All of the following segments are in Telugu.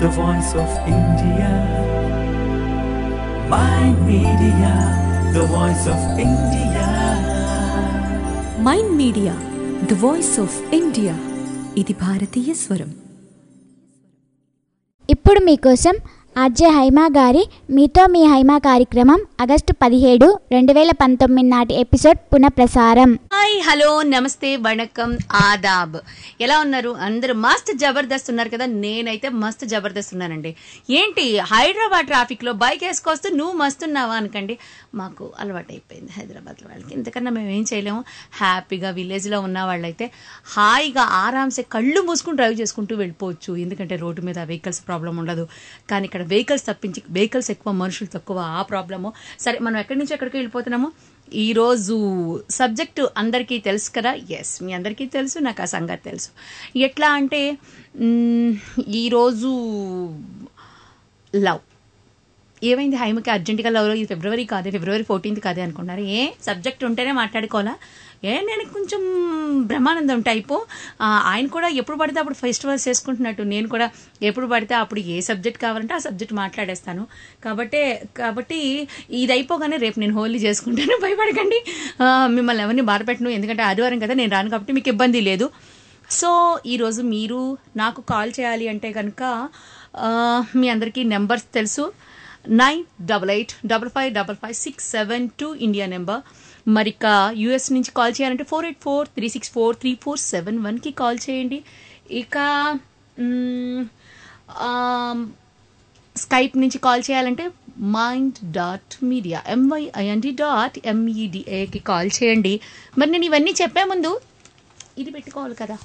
the voice of India. My media, the voice of India. Mind media the voice of India ఇది భారతీయ స్వరం ఇప్పుడు మీకోసం ఆర్జే హైమా గారి మీతో మీ హైమా కార్యక్రమం ఆగస్టు పదిహేడు రెండు వేల పంతొమ్మిది నాటి ఎపిసోడ్ పునఃప్రసారం హాయ్ హలో నమస్తే వణకం ఆదాబ్ ఎలా ఉన్నారు అందరూ మస్త్ జబర్దస్త్ ఉన్నారు కదా నేనైతే మస్త్ జబర్దస్త్ ఉన్నానండి ఏంటి హైదరాబాద్ ట్రాఫిక్ లో బైక్ వేసుకొస్తూ నువ్వు మస్తున్నావా అనకండి మాకు అలవాటు అయిపోయింది హైదరాబాద్ వాళ్ళకి ఇంతకన్నా మేము ఏం చేయలేము హ్యాపీగా విలేజ్ లో ఉన్న వాళ్ళైతే హాయిగా ఆరామ్సే కళ్ళు మూసుకుని డ్రైవ్ చేసుకుంటూ వెళ్ళిపోవచ్చు ఎందుకంటే రోడ్డు మీద వెహికల్స్ ప్రాబ్లం ఉండదు కానీ ఇక్కడ వెహికల్స్ తప్పించి వెహికల్స్ ఎక్కువ మనుషులు తక్కువ ఆ ప్రాబ్లము సరే మనం ఎక్కడి నుంచి ఎక్కడికి వెళ్ళిపోతున్నాము ఈరోజు సబ్జెక్టు అందరికీ తెలుసు కదా ఎస్ మీ అందరికీ తెలుసు నాకు ఆ సంగతి తెలుసు ఎట్లా అంటే మ్, ఈరోజు లవ్ ఏమైంది హైమకి అర్జెంటుగా లవ్ ఇది ఫిబ్రవరి కాదే ఫిబ్రవరి ఫోర్టీన్త్ కాదే అనుకున్నారు ఏ సబ్జెక్ట్ ఉంటేనే మాట్లాడుకోవాలా ఏ నేను కొంచెం బ్రహ్మానందం టైపు ఆ, ఆయన కూడా ఎప్పుడు పడితే అప్పుడు ఫెస్టివల్స్ చేసుకుంటున్నట్టు నేను కూడా ఎప్పుడు పడితే అప్పుడు ఏ సబ్జెక్ట్ కావాలంటే ఆ సబ్జెక్ట్ మాట్లాడేస్తాను కాబట్టి కాబట్టి ఇది అయిపోగానే రేపు నేను హోలీ చేసుకుంటాను భయపడకండి ఆ, మిమ్మల్ని ఎవరిని బాధపెట్టను ఎందుకంటే ఆదివారం కదా నేను రాను కాబట్టి మీకు ఇబ్బంది లేదు సో ఈరోజు మీరు నాకు కాల్ చేయాలి అంటే కనుక ఆ, మీ అందరికీ నెంబర్స్ తెలుసు nine double eight double five double five six seven two India number మరి ఇక యూఎస్ నుంచి కాల్ చేయాలంటే four eight four three six four three four seven వన్కి కాల్ చేయండి ఇక మ్, ఆమ్, స్కైప్ నుంచి కాల్ చేయాలంటే Mind dot Media M Y I N D dot ఎంఈడిఏకి కాల్ చేయండి మరి నేను ఇవన్నీ చెప్పే ముందు ఇది పెట్టుకోవాలి కదా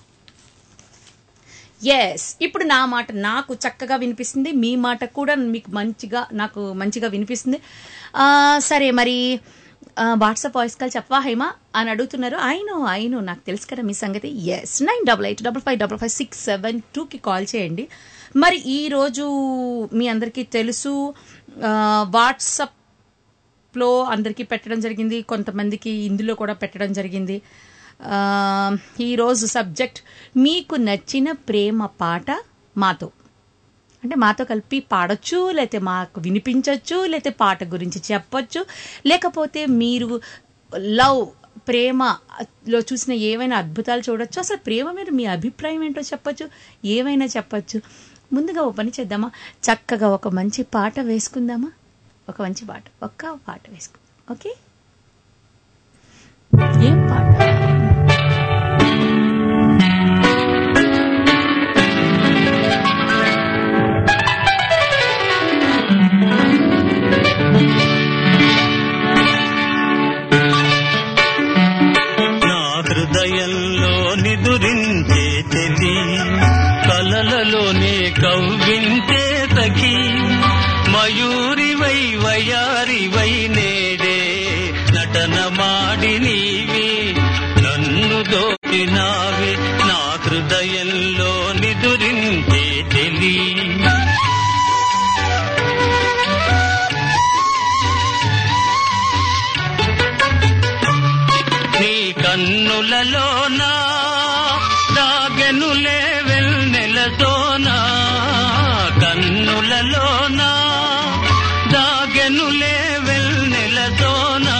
ఎస్ ఇప్పుడు నా మాట నాకు చక్కగా వినిపిస్తుంది మీ మాట కూడా మీకు మంచిగా నాకు మంచిగా వినిపిస్తుంది ఆ, సరే మరి ఆ, వాట్సాప్ వాయిస్ కాల్ చెప్పవా హేమా అని అడుగుతున్నారు అయినో అయినో నాకు తెలుసు కదా మీ సంగతి yes nine double eight double five double five six seven టూకి కాల్ చేయండి మరి ఈరోజు మీ అందరికీ తెలుసు ఆ, వాట్సాప్లో అందరికీ పెట్టడం జరిగింది కొంతమందికి ఇందులో కూడా పెట్టడం జరిగింది ఆ, ఈరోజు సబ్జెక్ట్ మీకు నచ్చిన ప్రేమ పాట మాతో అంటే మాతో కలిపి పాడొచ్చు లేకపోతే మాకు వినిపించవచ్చు లేకపోతే పాట గురించి చెప్పొచ్చు లేకపోతే మీరు లవ్ ప్రేమలో చూసిన ఏవైనా అద్భుతాలు చూడొచ్చు అసలు ప్రేమ మీద మీ అభిప్రాయం ఏంటో చెప్పొచ్చు ఏమైనా చెప్పొచ్చు ముందుగా ఓ పని చేద్దామా చక్కగా ఒక మంచి పాట వేసుకుందామా ఒక మంచి పాట ఒక్క పాట వేసుకుందాం ఓకే ఏం పాట నా హృదయంలో నిదురించే తెలి కలలలోనే కవ్వించే సఖి మయూరివై వయారివై నేడే నటన మాడి నీవి నన్ను దోచినావి నా హృదయంలో నిదురించే తెలి నీ కన్నులలోనా దాగెనులే వెన్నెలతోనా కన్నులలోనా దాగెనులే వెన్నెలతోనా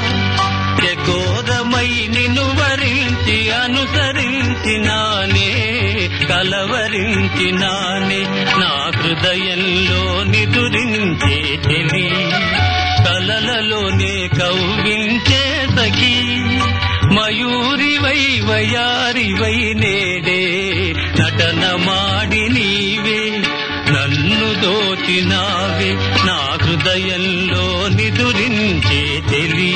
ఎగోరమై నిన్ను వరించి అనుసరించినానే కలవరించినానే నా హృదయంలో నిదురించే తెలి కలలలోనే కవ్వించే సఖి మయూరివై వయారివై నేడే నటన మాడి నీవే నన్ను దోచినావే నా హృదయంలో నిదురించే తెలి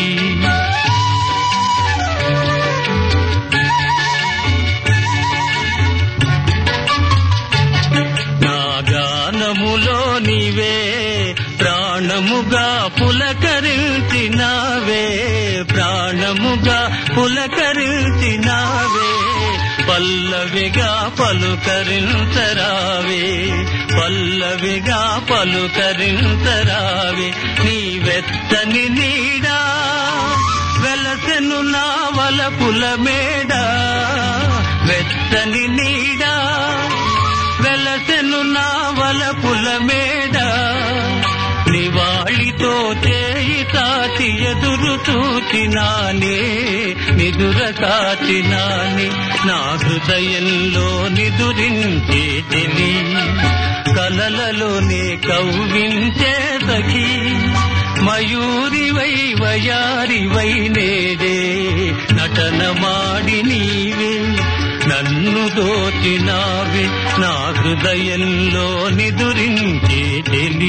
నా గానములో నీవే ప్రాణముగా పులకరించినావే ప్రాణముగా పులకరించినావే పల్లవిగా పలుకరించరావే పల్లవిగా పలుకరించరావే నీ వెచ్చని నీడా వెలసెను నా వలపుల మేడ వెచ్చని నీడా వెల వెలసెను నా వలపుల మేడ నివాళితో చేయి తాచి ఎదురు చూచినానే నిదుర కాచినాని నా హృదయంలో నిదురించే తెలి కలలలోనే కవ్వించే సఖీ మయూరివై వయారివై నేడే నటన మాడి నీవే నన్ను దోచినావే నా హృదయంలో నిదురించే తెలి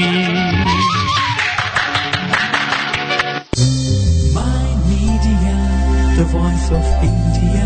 My media, the voice of India.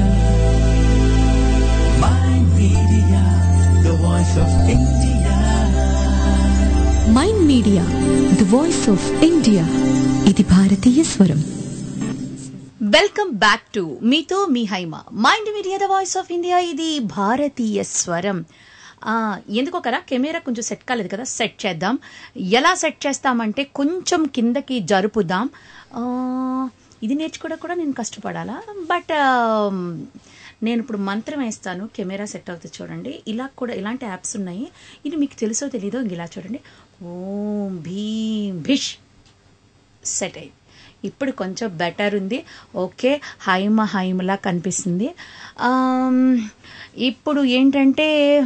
My media, the voice of India. Mind Media the voice of India ఇది భారతీయ స్వరం వెల్కమ్ బ్యాక్ టు మీతో మీ Haima Mind media the voice of India ఇది భారతీయ స్వరం ఆ, ఎందుకో కదా కెమెరా కొంచెం సెట్ కాలేదు కదా సెట్ చేద్దాం ఎలా సెట్ చేస్తామంటే కొంచెం కిందకి జరుపుదాం ఆ, ఇది నేర్చుకోవడం కూడా నేను కష్టపడాలా బట్ నేను ఇప్పుడు మంత్రం వేస్తాను కెమెరా సెట్ అవుతుంది చూడండి ఇలా కూడా ఇలాంటి యాప్స్ ఉన్నాయి ఇది మీకు తెలుసో తెలీదో ఇలా చూడండి ఓం భీం భిష్ సెట్ అయింది ఇప్పుడు కొంచెం బెటర్ ఉంది ఓకే హైమ హైమలా కనిపిస్తుంది ఆమ్, ఇప్పుడు ఏంటంటే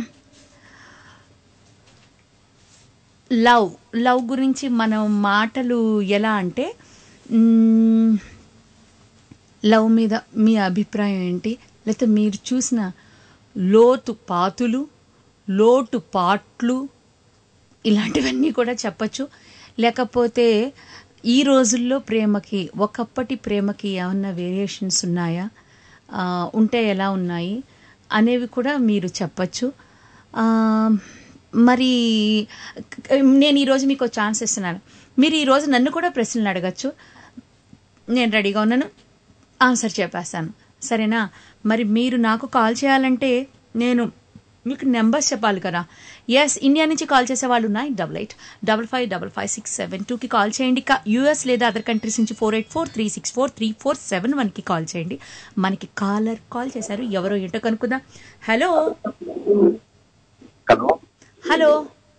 లవ్ లవ్ గురించి మనం మాటలు ఎలా అంటే మ్మ్, లవ్ మీద మీ అభిప్రాయం ఏంటి లేకపోతే మీరు చూసిన లోతు పాతులు లోటు పాట్లు ఇలాంటివన్నీ కూడా చెప్పచ్చు లేకపోతే ఈ రోజుల్లో ప్రేమకి ఒకప్పటి ప్రేమకి ఏమన్నా వేరియేషన్స్ ఉన్నాయా ఆ, ఉంటే ఎలా ఉన్నాయి అనేవి కూడా మీరు చెప్పచ్చు ఆ, మరి క- నేను ఈరోజు మీకు ఒక ఛాన్స్ ఇస్తున్నాను మీరు ఈరోజు నన్ను కూడా ప్రశ్నలు అడగచ్చు నేను రెడీగా ఉన్నాను ఆన్సర్ చెప్పేస్తాను సరేనా మరి మీరు నాకు కాల్ చేయాలంటే నేను మీకు నెంబర్స్ చెప్పాలి కదా ఎస్ ఇండియా నుంచి కాల్ చేసే వాళ్ళు nine double eight double five double five six seven టూకి కాల్ చేయండి యూఎస్ లేదా అదర్ కంట్రీస్ నుంచి four eight four three six four three four seven వన్కి కాల్ చేయండి మనకి కాలర్ కాల్ చేశారు ఎవరో ఏంటో కనుక్కుందాం hello hello hello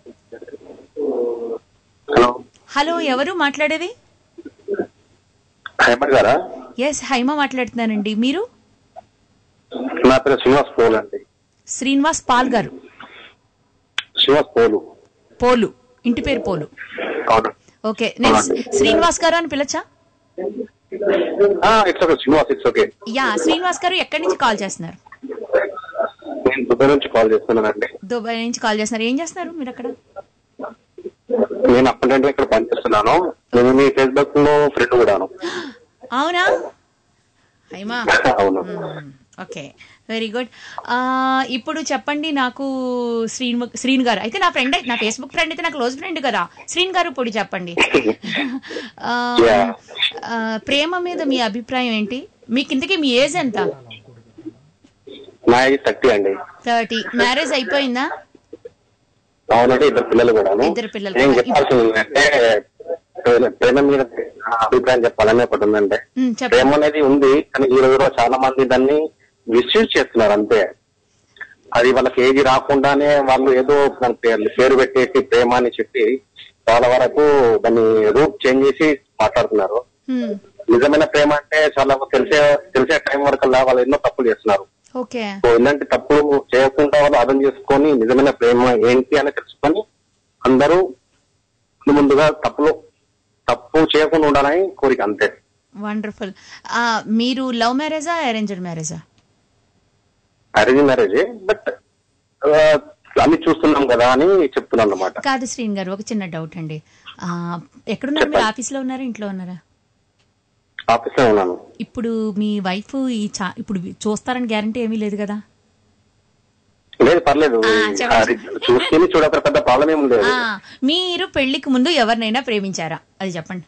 hello hello ఎవరు మాట్లాడేది హేమంత్ గారా ఎస్ హైమ మాట్లాడుతున్నానండి మీరు నా పేరు శ్రీనివాస్ పోల్ అండి శ్రీనివాస్ పాల్ గారు శ్రీనివాస్ పోలు పోలు ఇంటి పేరు పోలు అవును ఓకే నేను శ్రీనివాస్ గారు అని పిలచా it's okay Srinivas it's okay ya Srinivas గారు ఎక్కడి నుంచి కాల్ చేస్తున్నారు నేను దుబాయ్ నుంచి కాల్ చేస్తున్నానండి దుబాయ్ నుంచి కాల్ చేస్తున్నారు ఏం చేస్తున్నారు మీరు అక్కడ నేను అప్పటి ఇక్కడ పనిచేస్తున్నాను నేను మీ ఫేస్బుక్ లో ఫ్రెండ్ కూడాను అవునా హైమా అవును ఓకే వెరీ గుడ్ ఇప్పుడు చెప్పండి నాకు శ్రీన్ శ్రీన్ గారు అయితే నా ఫ్రెండ్ నా ఫేస్బుక్ ఫ్రెండ్ అయితే నా క్లోజ్ ఫ్రెండ్ కదా శ్రీన్ గారు ఇప్పుడు చెప్పండి ఆ, Yeah. ఆ, ప్రేమ మీద మీ అభిప్రాయం ఏంటి మీకు ఇంతకీ మీ ఏజ్ ఎంత నా ఏజ్ థర్టీ అండి థర్టీ మ్యారేజ్ అయిపోయిందా అవునండి ఇద్దరు పిల్లలు కూడాను ఇద్దరు పిల్లలు నేను కూడా. చెప్పాల్సింది ఏంటంటే ప్రేమ- ప్రేమ మీద నా అభిప్రాయం చెప్పాలని ఒకటి ఉందంటే ఉమ్, చెప్పండి ప్రేమ అనేది ఉంది కానీ ఈ రోజులో చాలా మంది దాన్ని మిస్యూజ్ చేస్తున్నారు అంతే అది వాళ్ళకి ఏది రాకుండానే వాళ్ళు ఏదో మన పేర్లు పేరు పెట్టేసి ప్రేమ అని చెప్పి చాలా వరకు దాన్ని రూప్ చేంజ్ చేసి మాట్లాడుతున్నారు ఉమ్, నిజమైన ప్రేమ అంటే చాలా తెలిసే తెలిసే టైం వరకు వాళ్ళు ఎన్నో తప్పులు చేస్తున్నారు ఓకే సో ఇలాంటి తప్పులు చేయకుండా వాళ్ళు అర్థం చేసుకొని నిజమైన ప్రేమ ఏంటి అని తెలుసుకొని అందరూ ముందు ముందుగా తప్పులు తప్పు చేయకుండా ఉండాలని కోరిక అంతే వండర్ఫుల్ మీరు లవ్ మ్యారేజా అరేంజ్డ్ మ్యారేజా అరేంజ్ మ్యారేజ్ బట్ అన్ని చూస్తున్నాం కదా అని చెప్తున్నాను అన్నమాట కాదు శ్రీన్ గారు ఒక చిన్న డౌట్ అండి ఆ, ఎక్కడున్నారు మీరు ఆఫీస్లో ఉన్నారా ఇంట్లో ఉన్నారా ఆఫీస్ లో ఉన్నాను ఇప్పుడు మీ వైఫ్ ఈ చా ఇప్పుడు చూస్తారని గ్యారంటీ ఏమీ లేదు కదా లేదు పర్లేదు ఆ, చెప్పండి. అది చూసుకుని చూడక పెద్ద ప్రాబ్లం ఏమి లేదు ఆ, మీరు పెళ్లికి ముందు ఎవరినైనా ప్రేమించారా అది చెప్పండి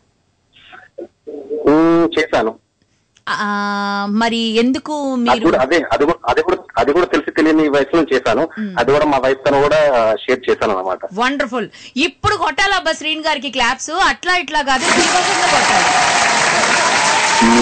ఉమ్, చేశాను ఆ, మరి ఎందుకు అది మీరు కూడా అదే అది కూడా అది కూడా అది కూడా తెలిసి తెలియని వయసులో చేశాను అది కూడా మా వైఫ్ తను కూడా షేర్ చేశాను అనమాట వండర్ఫుల్ ఇప్పుడు కొట్టాలి అబ్బా శ్రీన్ గారికి క్లాప్స్ అట్లా ఇట్లా కాదు శ్రీనివాసంగా కొట్టాలి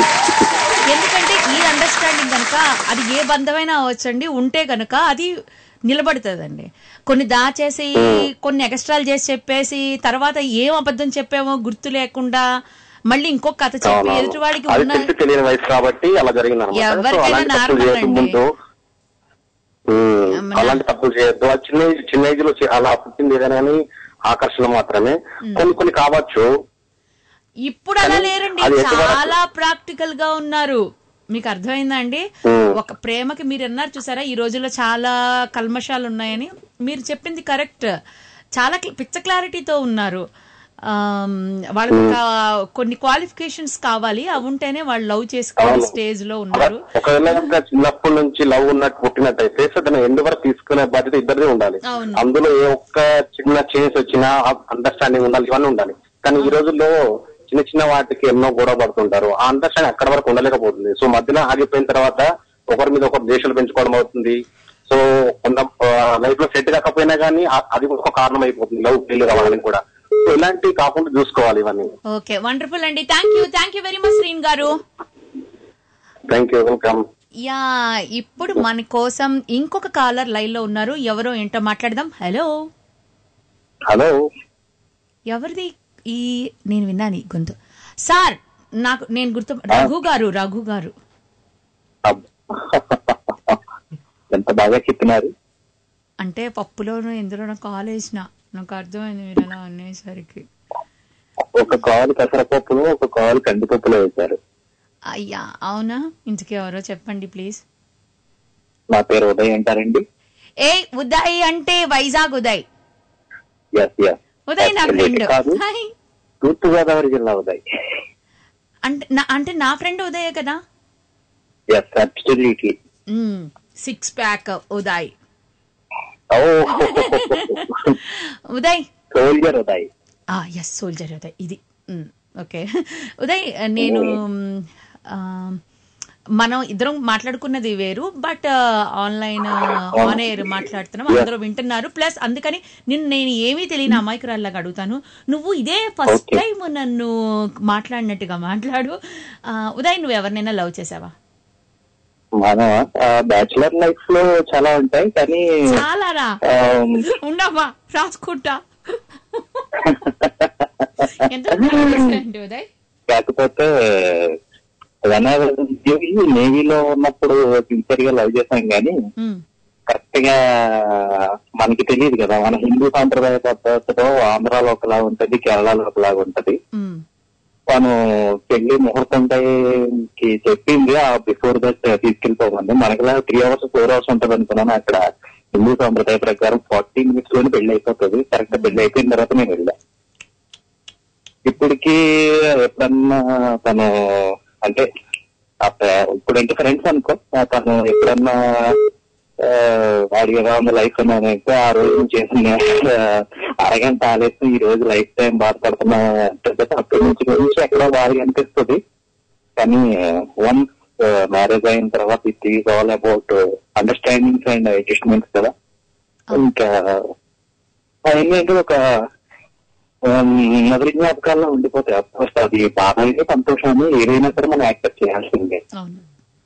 ఎందుకంటే ఈ అండర్స్టాండింగ్ కనుక అది ఏ బంధమైనా అవచ్చండి ఉంటే కనుక అది నిలబడుతుందండి కొన్ని దాచేసి కొన్ని ఎక్స్ట్రాలు చేసి చెప్పేసి తర్వాత ఏం అబద్ధం చెప్పామో గుర్తు లేకుండా మళ్ళీ ఇంకొక కథ చెప్పి అవునవును. ఎదుటివాడికి అది ఉన్న తెలిసి తెలియని వయసు కాబట్టి అలా జరిగింది అనమాట ఎవరికైనా normal అండి. ముందు ఉమ్, అమ్మనా. అలాంటి తప్పులు చేయొద్దు ఆ చిన్న ఏజ్ చిన్న ఏజ్ లో చే- అలా పుట్టింది ఏదైనా కానీ ఆకర్షణ మాత్రమే కొన్ని కొన్ని కావచ్చు ఇప్పుడు అలా కానీ లేరండి అది ఎటువంటి- చాలా ప్రాక్టికల్ గా ఉన్నారు మీకు అర్థమైందా అండి Hmm. ఒక ప్రేమకి మీరు అన్నారు చూసారా ఈ రోజుల్లో చాలా కల్మషాలు ఉన్నాయని మీరు చెప్పింది కరెక్ట్ చాలా క్ల- పిచ్చ క్లారిటీతో ఉన్నారు ఆమ్, వాళ్ళకి ఒక కొన్ని క్వాలిఫికేషన్స్ కావాలి అవి ఉంటేనే వాళ్ళు లవ్ చేసుకునే అవును. స్టేజ్ లో ఉన్నారు ఒకవేళ కనుక చిన్నప్పటి నుంచి లవ్ ఉన్నట్టు పుట్టినట్టయితే సో దాన్ని ఎందు వరకు తీసుకునే బాధ్యత ఇద్దరిదే ఉండాలి అవును. అందులో ఏ ఒక్క చిన్న చేంజ్ వచ్చినా అండర్స్టాండింగ్ ఉండాలి ఇవన్నీ ఉండాలి కానీ ఈ రోజుల్లో చిన్న చిన్న వాటికి ఎన్నో గొడవ పడుతుంటారు ఆ అండర్స్టాండింగ్ అక్కడ వరకు ఉండలేకపోతుంది సో మధ్యలో ఆగిపోయిన తర్వాత ఒకరి మీద ఒకరు దేశాలు పెంచుకోవడం అవుతుంది సో కొంత లైఫ్ లో సెట్ కాకపోయినా కానీ ఆ- అది ఒక కారణం అయిపోతుంది లవ్ ఫెయిల్ అవ్వడానికి కూడా సో ఇలాంటివి కాకుండా చూసుకోవాలి ఇవన్నీ ఓకే వండర్ఫుల్ అండి thank you thank you very much Srin గారు థ్యాంక్ యూ వెల్కమ్ యా ఇప్పుడు మన కోసం ఇంకొక కాలర్ లైన్ లో ఉన్నారు ఎవరో ఏంటో మాట్లాడదాం హలో హలో ఎవరిది ఈ నేను విన్నాను ఈ గొంతు సార్ నాకు నేను గుర్తు రఘు గారు రఘు గారు ఎంత బాగా చెప్పినారు అంటే పప్పులోను ఎందులోనో కాల్ వేసిన నాకు అర్థమైంది మీరు అలా అనేసరికి ఒక కాలు పెసరపప్పులు ఒక కాలు కందిపప్పులో వేశారు అయ్యా అవునా ఇంతకీ ఎవరో చెప్పండి ప్లీజ్ నా పేరు ఉదయ్ అంటారండి ఏ ఉదయ్ అంటే వైజాగ్ ఉదయ్ ఎస్ ఎస్ ఉదయ్ నా ఫ్రెండ్ కాదు హాయ్ తూర్పు గోదావరి జిల్లా ఉదయ్ అంటే నా- అంటే నా ఫ్రెండ్ ఉదయ్ కదా yes absolutely six pack Uday ఓ Uday soldier Uday yes soldier Uday ఇది ఓకే ఉదయ్ నేను ఆ, మనం ఇద్దరం మాట్లాడుకున్నది వేరు బట్ ఆన్లైన్ ఆన్ ఎయిర్ మాట్లాడుతున్నాం అందరూ వింటున్నారు ప్లస్ అందుకని నిన్ను నేను ఏమీ తెలియని అమాయకురాల్లాగా అడుగుతాను నువ్వు ఇదే ఫస్ట్ Okay. టైం నన్ను మాట్లాడినట్టుగా మాట్లాడు ఆ, ఉదయ్ నువ్వు ఎవరినైనా లవ్ చేసావా మన బ్యాచులర్ లైఫ్ లో చాలా ఉంటాయి కానీ చాలా రా ఆ, ఉండమ్మా రాసుకుంటా ఎంత అండి ఉదయ్ కాకపోతే నేవీలో ఉన్నప్పుడు సిన్సియర్ గా లవ్ చేశాం కానీ ఉమ్, కరెక్ట్ గా మనకి తెలియదు కదా మన హిందూ సాంప్రదాయ పద్ధతిలో ఆంధ్రాలో ఒకలా ఉంటది కేరళలో ఒకలాగా ఉంటది ఉమ్, తను పెళ్లి ముహూర్తం టైంకి చెప్పింది ఆ బిఫోర్ దట్ తీసుకెళ్ళిపోమంది మనకిలా త్రీ అవర్స్ ఫోర్ అవర్స్ ఉంటది అనుకున్నాను అక్కడ హిందూ సాంప్రదాయ ప్రకారం ఫార్టీ మినిట్స్ లోనే పెళ్లి అయిపోతుంది కరెక్ట్ పెళ్లి అయిపోయిన తర్వాత నేను వెళ్ళా ఇప్పటికి ఎప్పుడన్నా తను అంటే అప్ప- ఇప్పుడంటే ఫ్రెండ్స్ అనుకో ఆ తను ఎప్పుడన్నా ఆ, అడిగేదా ఉంది లైఫ్ అని అంటే ఆ రోజు చేసిన ఆ, అరగంట ఆలస్యం ఈ రోజు లైఫ్ టైం బాధపడుతున్నా అంటే అప్పటి నుంచి గురించి ఎక్కడో బాగా అనిపిస్తుంది కానీ వన్స్ మ్యారేజ్ అయిన తర్వాత it is all about understandings and adjustments కదా ఇంకా ఏంటంటే ఒక ఉమ్, మొదటి జ్ఞాపకాల్లో ఉండిపోతాయి అఫ్కోర్స్ అది బాధని సంతోషాన్ని ఏదైనా సరే మనం యాక్సెప్ట్ చేయాల్సిందే అవును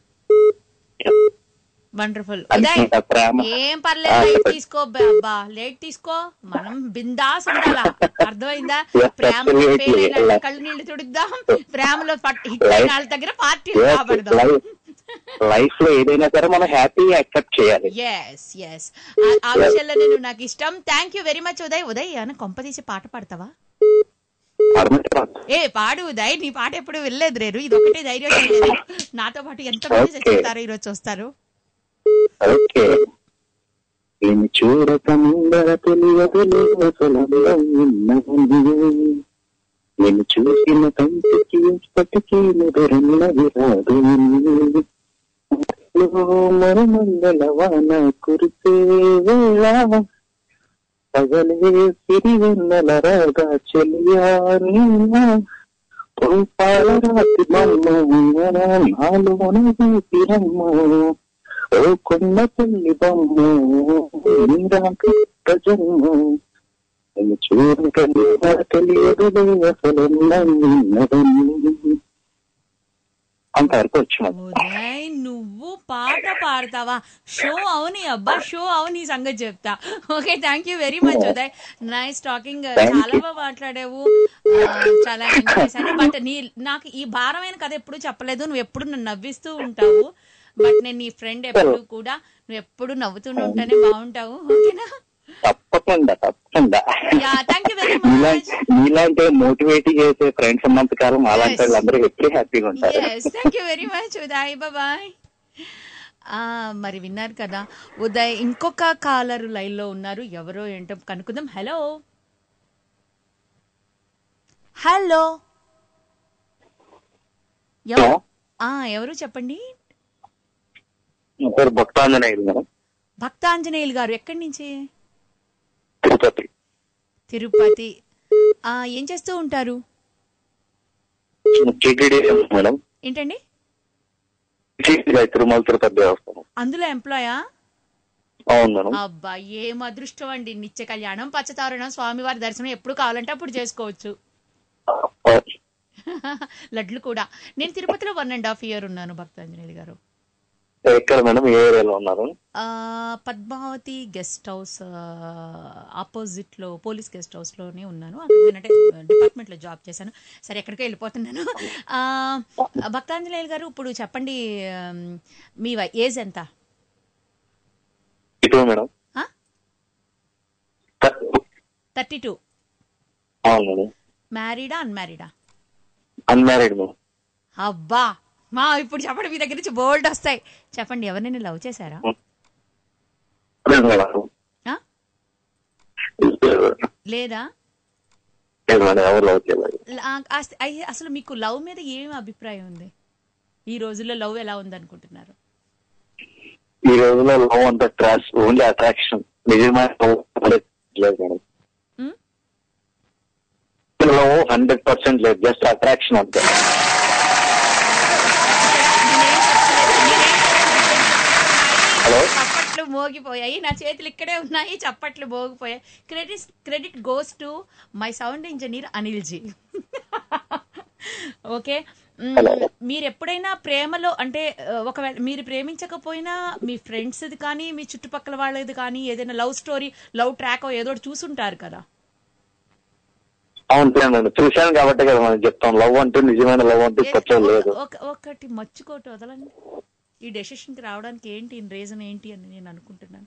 వండర్ఫుల్ అది ఉదయ్ ఇంకా ప్రేమ ఏం ఆ, పర్లేదు లైట్ చెప్పండి. తీసుకో అబ్బా లేట్ తీసుకో మనం బిందాస్ ఉండాలా అర్థమైందా Yes, ప్రేమలో absolutely. ఫెయిల్ అయిన Like- కళ్ళు నీళ్లు తుడుద్దాం ప్రేమలో పట్- హిట్ అయిన Like- వాళ్ళ దగ్గర పార్టీలు కాబడదాం లైఫ్ లైఫ్ లో ఏదైనా సరే మనం హ్యాపీ యాక్సెప్ట్ చేయాలి ఎస్ ఎస్ ఆ విషయంలో నేను నాకు ఇష్టం thank you very much Uday Uday అని కొంపదీసి పాట పాడతావా అర్థమైతే ఏ పాడు ఉదయ్ నీ పాట ఎప్పుడు వెళ్ళలేదు రేరు ఇది ఒకటే ధైర్యం చేయలేదు నాతో పాటు ఎంత మంది Okay. చచ్చిపోతారో ఈరోజు చూస్తారు ఓకే నేను చూడక ముందర తెలియదు అసలందం ఉన్నదని నేను చూసిన కంటికి ఇప్పటికీ నిద్రన్నది రాదు మరమంగళ వాన కురిసే వేళ పగలే సిరివెన్నెల రాగా చెలియా నిన్న ఓ పాలరాతి బొమ్మ నాలోన తీరమ్మ ఓ కొండ తల్లి బొమ్మ నీరాక జన్మ నేను చూడకలి తెలియదు అసలు నన్నదని అంతవరకు వచ్చిన ఉదయ్ నువ్వు నువ్వు పాట పాడతావా షో అవని అబ్బా షో అవని ఈ సంగతి చెప్తా okay thank you very much Uday nice talking చాలా బాగా మాట్లాడావు ఆ, చాలా ఎంజాయ్ చేశాను బట్ నీ నాకు ఈ భారమైన కథ ఎప్పుడు చెప్పలేదు నువ్వు ఎప్పుడు నన్ను నవ్విస్తూ ఉంటావు బట్ నేను నీ ఫ్రెండ్ ఎప్పుడు కూడా నువ్వు ఎప్పుడు నవ్వుతూనే ఉంటేనే బాగుంటావు ఓకేనా తప్పకుండా తప్పకుండా యా థ్యాంక్ యూ వెరీ మీలా- మచ్ మీలాంటి మోటివేట్ చేసే ఫ్రెండ్స్ ఉన్నంత కాలం అలాంటి Yes. వాళ్ళందరూ ఎప్పుడు హ్యాపీగా ఉంటారు yes thank you very much Uday bye మరి విన్నారు కదా ఉదయ్ ఇంకొక కాలర్ లైన్ లో ఉన్నారు ఎవరో ఏంటో కనుక్కుందాం హలో హలో హలో ఎవరు చెప్పండి నా పేరు భక్తాంజనేయులు మేడం భక్తాంజనేయులు గారు ఎక్కడి నుంచి తిరుపతి తిరుపతి ఆ, ఏం చేస్తూ ఉంటారు టీటీడీ మేడం ఏంటండి టీటీడీ తిరుమల తిరుపతి దేవస్థానం అందులో ఎంప్లాయా అవును మేడం అబ్బా ఏం అదృష్టం అండి నిత్య కళ్యాణం పచ్చతారుణం స్వామివారి దర్శనం ఎప్పుడు కావాలంటే అప్పుడు చేసుకోవచ్చు లడ్లు కూడా నేను తిరుపతిలో వన్ అండ్ హాఫ్ ఇయర్ ఉన్నాను భక్తాంజనేయులు గారు ఎక్కడ మేడం ఏ ఏరియాలో ఉన్నారు ఆ, పద్మావతి గెస్ట్ హౌస్ ఆపోజిట్ లో పోలీస్ గెస్ట్ హౌస్ లోనే ఉన్నాను అక్కడ ఏంటంటే డిపార్ట్మెంట్ లో జాబ్ చేశాను సరే ఎక్కడికో వెళ్ళిపోతున్నాను ఆ, భక్తాంజనేయులు గారు ఇప్పుడు చెప్పండి ఆమ్, మీ ఏజ్ ఎంత ఇటు మేడం థర్టీ టూ అవును మేడం మ్యారీడా అన్మ్యారీడా అన్మ్యారీడ్ మేడం అబ్బా మా ఇప్పుడు చెప్పండి మీ దగ్గర నుంచి బోల్డ్ వస్తాయి చెప్పండి ఎవరినైనా లవ్ చేశారా లేదు మేడం ఆ? లేదా లేదు మేడం ఎవరు లవ్ చేయలేదు ల- ఆ- అస్- అయ్య- అసలు మీకు లవ్ మీద ఏం అభిప్రాయం ఉంది ఈ రోజుల్లో లవ్ ఎలా ఉంది అనుకుంటున్నారు ఈ రోజుల్లో లవ్ అంతా ట్రాష్ ఓన్లీ అట్రాక్షన్ నిజమైన love లేదు మేడం ఉమ్? లవ్ హండ్రెడ్ పర్సెంట్ లేదు జస్ట్ అట్రాక్షన్ అంతే హలో చప్పట్లు మోగిపోయాయి నా చేతులు ఇక్కడే ఉన్నాయి చప్పట్లు మోగిపోయాయి credit credit goes to my sound engineer Anil ji okay మ్, Hello. మీరు ఎప్పుడైనా ప్రేమలో అంటే ఆ, ఒకవేళ మీరు ప్రేమించకపోయినా మీ ఫ్రెండ్స్ది కానీ మీ చుట్టుపక్కల వాళ్ళది కానీ ఏదైనా లవ్ స్టోరీ లవ్ ట్రాక్ ఏదో ఒకటి చూసుంటారు కదా అవును మేడం చూశాను కాబట్టి కదా మనం చెప్తాం లవ్ అంటే నిజమైన లవ్ అంటే ఇప్పట్లో లేదు ఒక- ఒక- ఒకటి మర్చికోటి వదలండి ఈ డెసిషన్ కి రావడానికి ఏంటి రీజన్ ఏంటి అని నేను అనుకుంటున్నాను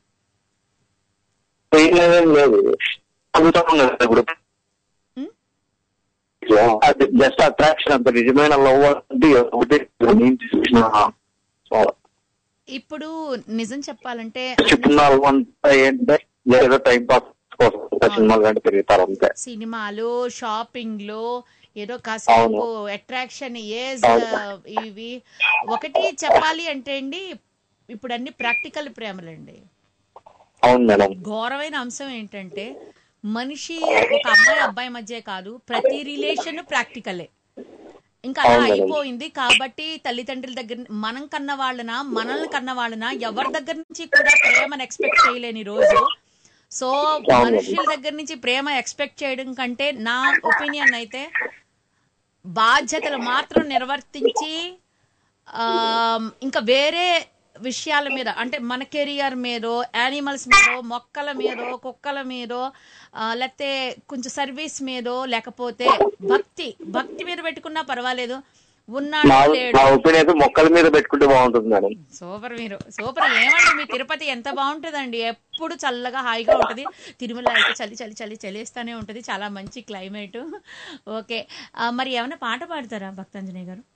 ఏం లేదు అడుగుతాం కదా ఇప్పుడు ఉమ్? అది జస్ట్ అట్రాక్షన్ అంత నిజమైన లవ్ అంటే ఒకటి నేను చూసిన ఇప్పుడు నిజం చెప్పాలంటే చెప్పిన లవ్ అంతా ఏంటంటే ఏదో టైం పాస్ కోసం సినిమాలు కంటే తిరుగుతారు అంతే సినిమాలు షాపింగ్లు ఏదో కాసేపు అట్రాక్షన్ ఏజ్ ఇవి ఒకటి చెప్పాలి అంటే అండి ఇప్పుడు అన్ని ప్రాక్టికల్ ప్రేమలండి అవును మేడం ఘోరమైన అంశం ఏంటంటే మనిషి ఒక అమ్మాయి అబ్బాయి మధ్య కాదు ప్రతి రిలేషన్ ప్రాక్టికలే ఇంకా అలా అవును మేడం. అయిపోయింది కాబట్టి తల్లిదండ్రుల దగ్గర మనం కన్న వాళ్ళన మనల్ని కన్న వాళ్ళన ఎవరి దగ్గర నుంచి కూడా ప్రేమను ఎక్స్పెక్ట్ చేయలేని రోజు సో మనుషుల దగ్గర నుంచి ప్రేమ ఎక్స్పెక్ట్ చేయడం కంటే నా ఒపీనియన్ అయితే బాధ్యతలు మాత్రం నిర్వర్తించి ఆ, ఇంకా వేరే విషయాల మీద అంటే మన కెరియర్ మీదో యానిమల్స్ మీదో మొక్కల మీదో కుక్కల మీదో ఆ, లేకపోతే కొంచెం సర్వీస్ మీదో లేకపోతే భక్తి భక్తి మీద పెట్టుకున్నా పర్వాలేదు ఉన్నాడు నా లేడు నా ఒపీనియన్ అయితే మొక్కల మీద పెట్టుకుంటే బాగుంటుంది మేడం సూపర్ మీరు సూపర్ ఏమండి మీ తిరుపతి ఎంత బాగుంటుందండి ఎప్పుడు చల్లగా హాయిగా ఉంటది తిరుమల అయితే చలి చలి చలి చలిస్తానే ఉంటది చాలా మంచి క్లైమేట్ ఓకే ఆ, మరి ఏమైనా పాట పాడతారా భక్తాంజనేయ గారు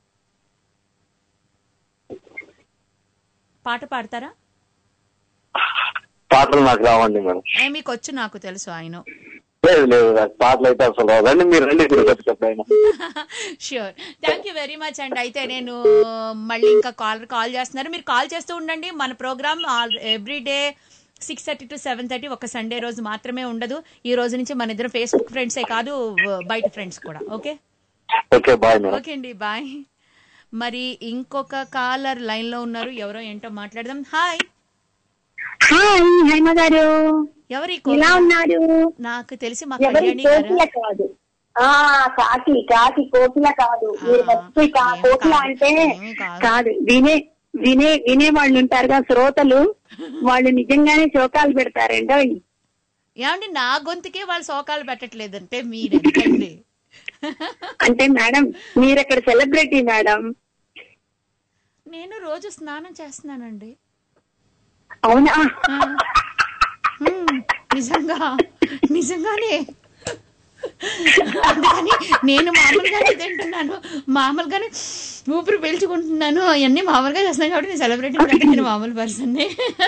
పాట పాడతారా పాటలు నాకు రావండి మేడం ఏ మీకు వచ్చు నాకు తెలుసు ఆయన లేదు లేదు నాకు పాటలు అయితే అసలు రావు రండి మీరు రండి తిరుపతికి ఎప్పుడైనా sure thank you very much అండి అయితే నేను మళ్ళీ ఇంకా కాల్ కాల్ చేస్తున్నారు మీరు కాల్ చేస్తూ ఉండండి మన programme every day six thirty to seven thirty ఒక సండే రోజు మాత్రమే ఉండదు ఈ రోజు నుంచి మన ఇద్దరు ఫేస్బుక్ ఫ్రెండ్సే కాదు బయట ఫ్రెండ్స్ కూడా okay okay bye madam okay అండి బాయ్ మరి ఇంకొక కాలర్ లైన్ లో ఉన్నారు ఎవరో ఏంటో మాట్లాడదాం హాయ్ హాయ్ హైమ గారు ఎవరి ఎలా ఉన్నారు నాకు తెలిసి మా ఎవరి కళ్యాణి కోకిల గారు కాదు ఆ కాకి కాకి కోకిల కాదు మీరు ఆ, మర్చిపోయి కా- ఏం కోకిల కాదు, అంటే ఏమీ కాదు. కాదు వినే వినే వినే వాళ్ళు ఉంటారుగా శ్రోతలు వాళ్ళు నిజంగానే శోకాలు పెడతారండి ఏమండి నా గొంతుకే వాళ్ళు శోకాలు పెట్టట్లేదంటే మీరెంతండి అంటే మేడం మీరు అక్కడ సెలబ్రిటీ మేడం నేను రోజు స్నానం చేస్తున్నానండి అవునా హ్మ్, నిజంగా నిజంగానే అందుకని నేను మామూలుగానే తింటున్నాను మామూలుగానే ఊపిరి పీల్చుకుంటున్నాను అవన్నీ మామూలుగా చేస్తున్నాను కాబట్టి నేను సెలబ్రిటీ కూడా అంటే నేను మామూలు పర్సన్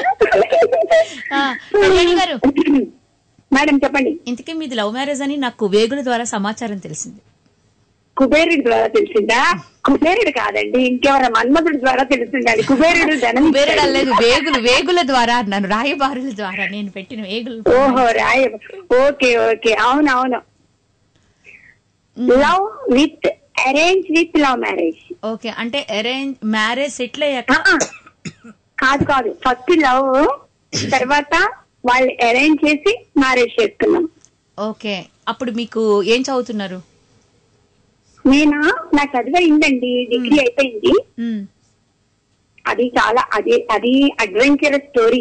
కళ్యాణి గారు మేడం చెప్పండి ఇంతకీ మీది లవ్ మ్యారేజ్ అని నాకు వేగుల ద్వారా సమాచారం తెలిసింది కుబేరుడి ద్వారా తెలిసిందా కుబేరుడు కాదండి ఇంకెవర మన్మధుడి ద్వారా తెలిసిందండి కుబేరుడు ధనం వేరేడా లేదు వేగులు వేగుల ద్వారా అన్నాను రాయబారుల ద్వారా నేను పెట్టిన వేగులు ఓహో రాయ ఓకే ఓకే అవును అవును love with arrange with love marriage okay అంటే అరేంజ్ మ్యారేజ్ సెటిల్ అయ్యాక కాదు కాదు ఫస్ట్ లవ్ తర్వాత వాళ్ళు అరేంజ్ చేసి మ్యారేజ్ చేసుకున్నాం ఓకే అప్పుడు మీకు ఏం చదువుతున్నారు నేనా నా చదువు అయిందండి డిగ్రీ అయిపోయింది మ్మ్. అది చాలా అది అది అడ్వెంచరస్ స్టోరీ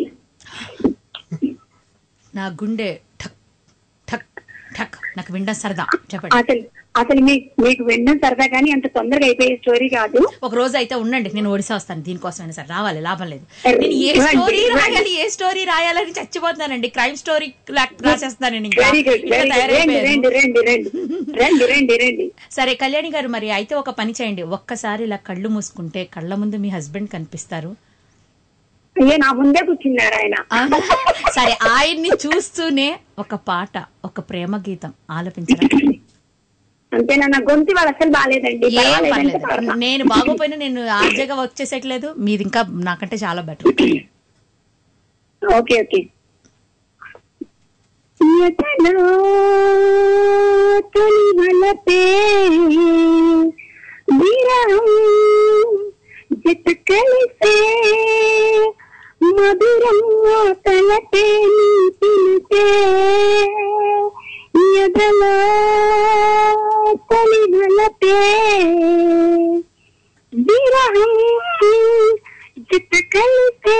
నా గుండె ఠక్ ఠక్ ఠక్ నాకు వినడం సరదా చెప్పండి అసలు అసలు మీ మీకు వినడం సరదా కానీ అంత తొందరగా అయిపోయే స్టోరీ కాదు ఒక రోజు అయితే ఉండండి నేను ఒడిశా వస్తాను దీనికోసమైనా సరే రావాలి లాభం లేదు రండి, నేను ఏ రండి, స్టోరీ రండి. రాయాలి ఏ స్టోరీ రాయాలని చచ్చిపోతున్నానండి క్రైమ్ స్టోరీ రాసేస్తాను నేను ఇంకా వెరీ గుడ్ ఇంకా వెరీ గుడ్ రండి తయారైపోయాను. రండి రండి రండి రండి రండి రండి సరే కళ్యాణి గారు మరి అయితే ఒక పని చేయండి ఒక్కసారి ఇలా కళ్ళు మూసుకుంటే కళ్ళ ముందు మీ హస్బెండ్ కనిపిస్తారు అయ్యో నా ముందే కూర్చున్నారు ఆయన ఆ, సరే ఆయన్ని చూస్తూనే ఒక పాట ఒక ప్రేమ గీతం ఆలపించరా అంతేనా నా గొంతు వాళ్ళు అసలు బాగాలేదండి ఏం పర్వాలేదంటే పర్లేదు పర్వాలేదు. నేను బాగోపోయినా నేను ఆర్జేగా వర్క్ చేసేట్లేదు మీది ఇంకా నాకంటే చాలా బెటర్ ఓకే ఓకే ఎతలో తొలి వలపే విరహం జత కలిసే మధురం తలపే నీ పిలిపే ఎదలో తొలి వలపే విరహం జత కలిసే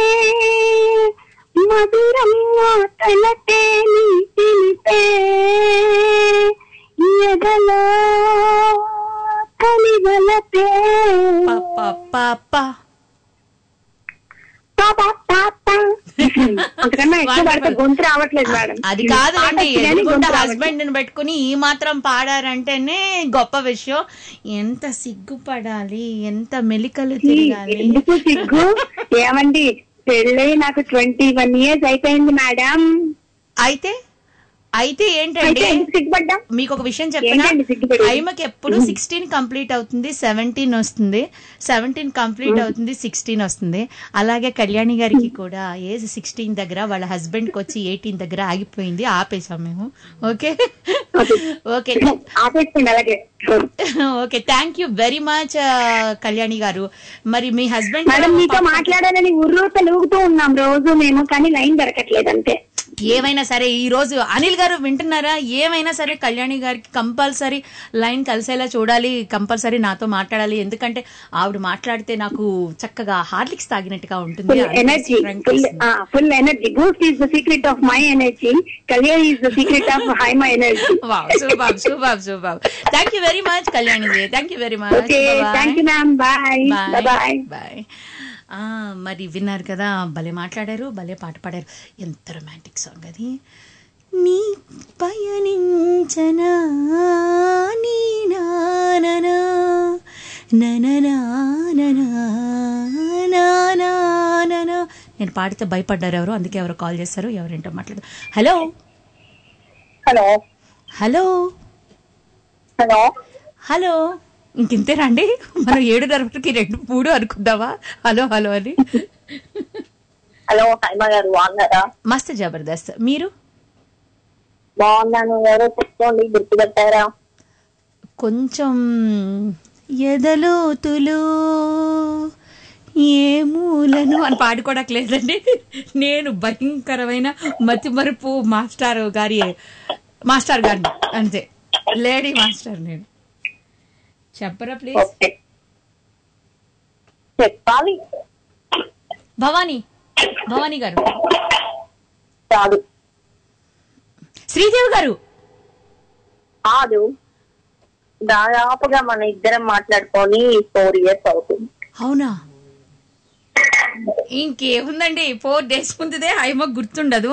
మధురం తలపే నీ పిలిపే ఎదలో కలివలపే పాప పాపా పాపా అంతకన్నా ఎక్కువ పడితే గొంతు రావట్లేదు మేడం అది కాదు పాట అండి వచ్చింది కానీ ఎదురుకుంటే గొంతు రావట్లేదు. హస్బెండ్ ని పెట్టుకుని ఈ మాత్రం పాడారంటేనే గొప్ప విషయం ఎంత సిగ్గుపడాలి ఎంత మెలికలు తిరగాలి ఎందుకు సిగ్గు ఏమండి పెళ్ళై నాకు ట్వంటీ వన్ ఇయర్స్ అయిపోయింది మేడం అయితే అయితే అయితే ఏంటంటే ఎందుకు సిగ్గుపడ్డా మీకు ఒక విషయం చెప్పిన ఏంటండి సిగ్గుపడేది? హైమకి ఎప్పుడు సిక్స్టీన్ కంప్లీట్ అవుతుంది సెవెంటీన్ వస్తుంది సెవెంటీన్ కంప్లీట్ అవుతుంది సిక్స్టీన్ వస్తుంది అలాగే కళ్యాణి గారికి కూడా ఏజ్ సిక్స్టీన్ దగ్గర వాళ్ళ హస్బెండ్ కి వచ్చి ఎయిటీన్ దగ్గర ఆగిపోయింది ఆపేసాం మేము ఓకే ఓకే ఆపేసుకోండి అలాగే okay thank you very much Kalyani గారు మరి మీ హస్బెండ్ మేడం మీతో మాట్లాడాలని ఉర్రూత లూగుతూ ఉన్నాం రోజు మేము కానీ లైన్ దొరకట్లేదు అంతే ఏమైనా సరే ఈ రోజు అనిల్ గారు వింటున్నారా ఏమైనా సరే కళ్యాణి గారికి కంపల్సరీ లైన్ కలిసేలా చూడాలి కంపల్సరీ నాతో మాట్లాడాలి ఎందుకంటే ఆవిడ మాట్లాడితే నాకు చక్కగా హార్లిక్స్ తాగినట్టుగా ఉంటుంది ఫుల్ అందుకే ఎనర్జీ strength ఫుల్ వస్తుంది. Full energy Boost is the secret of my energy Kalyan is the secret of high my energy wow super super super thank you very much Kalyani thank you very much okay thank you ma'am bye bye bye ఆ, మరి విన్నారు కదా భలే మాట్లాడారు భలే పాట పాడారు ఎంత రొమాంటిక్ సాంగ్ అది నీ పయనించనా నీ నాననా నననా ననా నానా ననా నేను పాడితే భయపడ్డారు ఎవరు అందుకే ఎవరు కాల్ చేస్తారు ఎవరేంటో మాట్లాడు hello hello hello hello hello ఇంకింతేనా అండి మనం ఏడున్నరకి రెండు మూడు అనుకుందామా హలో హలో అని హలో హైమ గారు బాగున్నారా మస్త్ జబర్దస్త్ మీరు బాగున్నాను ఎవరో చెప్పుకోండి గుర్తుపెట్టారా కొంచెం ఎదలోతులు ఏ మూలను అని పాడుకోవడానికి లేదండి నేను భయంకరమైన మతిమరుపు మాస్టర్ గారి మాస్టర్ గారిని అంతే లేడీ మాస్టర్ నేను చెప్పరా ప్లీజ్ ఓకే చెప్పాలి భవానీ భవానీ గారు కాదు శ్రీదేవి గారు కాదు దాదాపుగా మన ఇద్దరం మాట్లాడుకొని ఫోర్ ఇయర్స్ అవుతుంది అవునా ఇంకేముందండి ఫోర్ డేస్ ముందుదే హైమకు గుర్తుండదు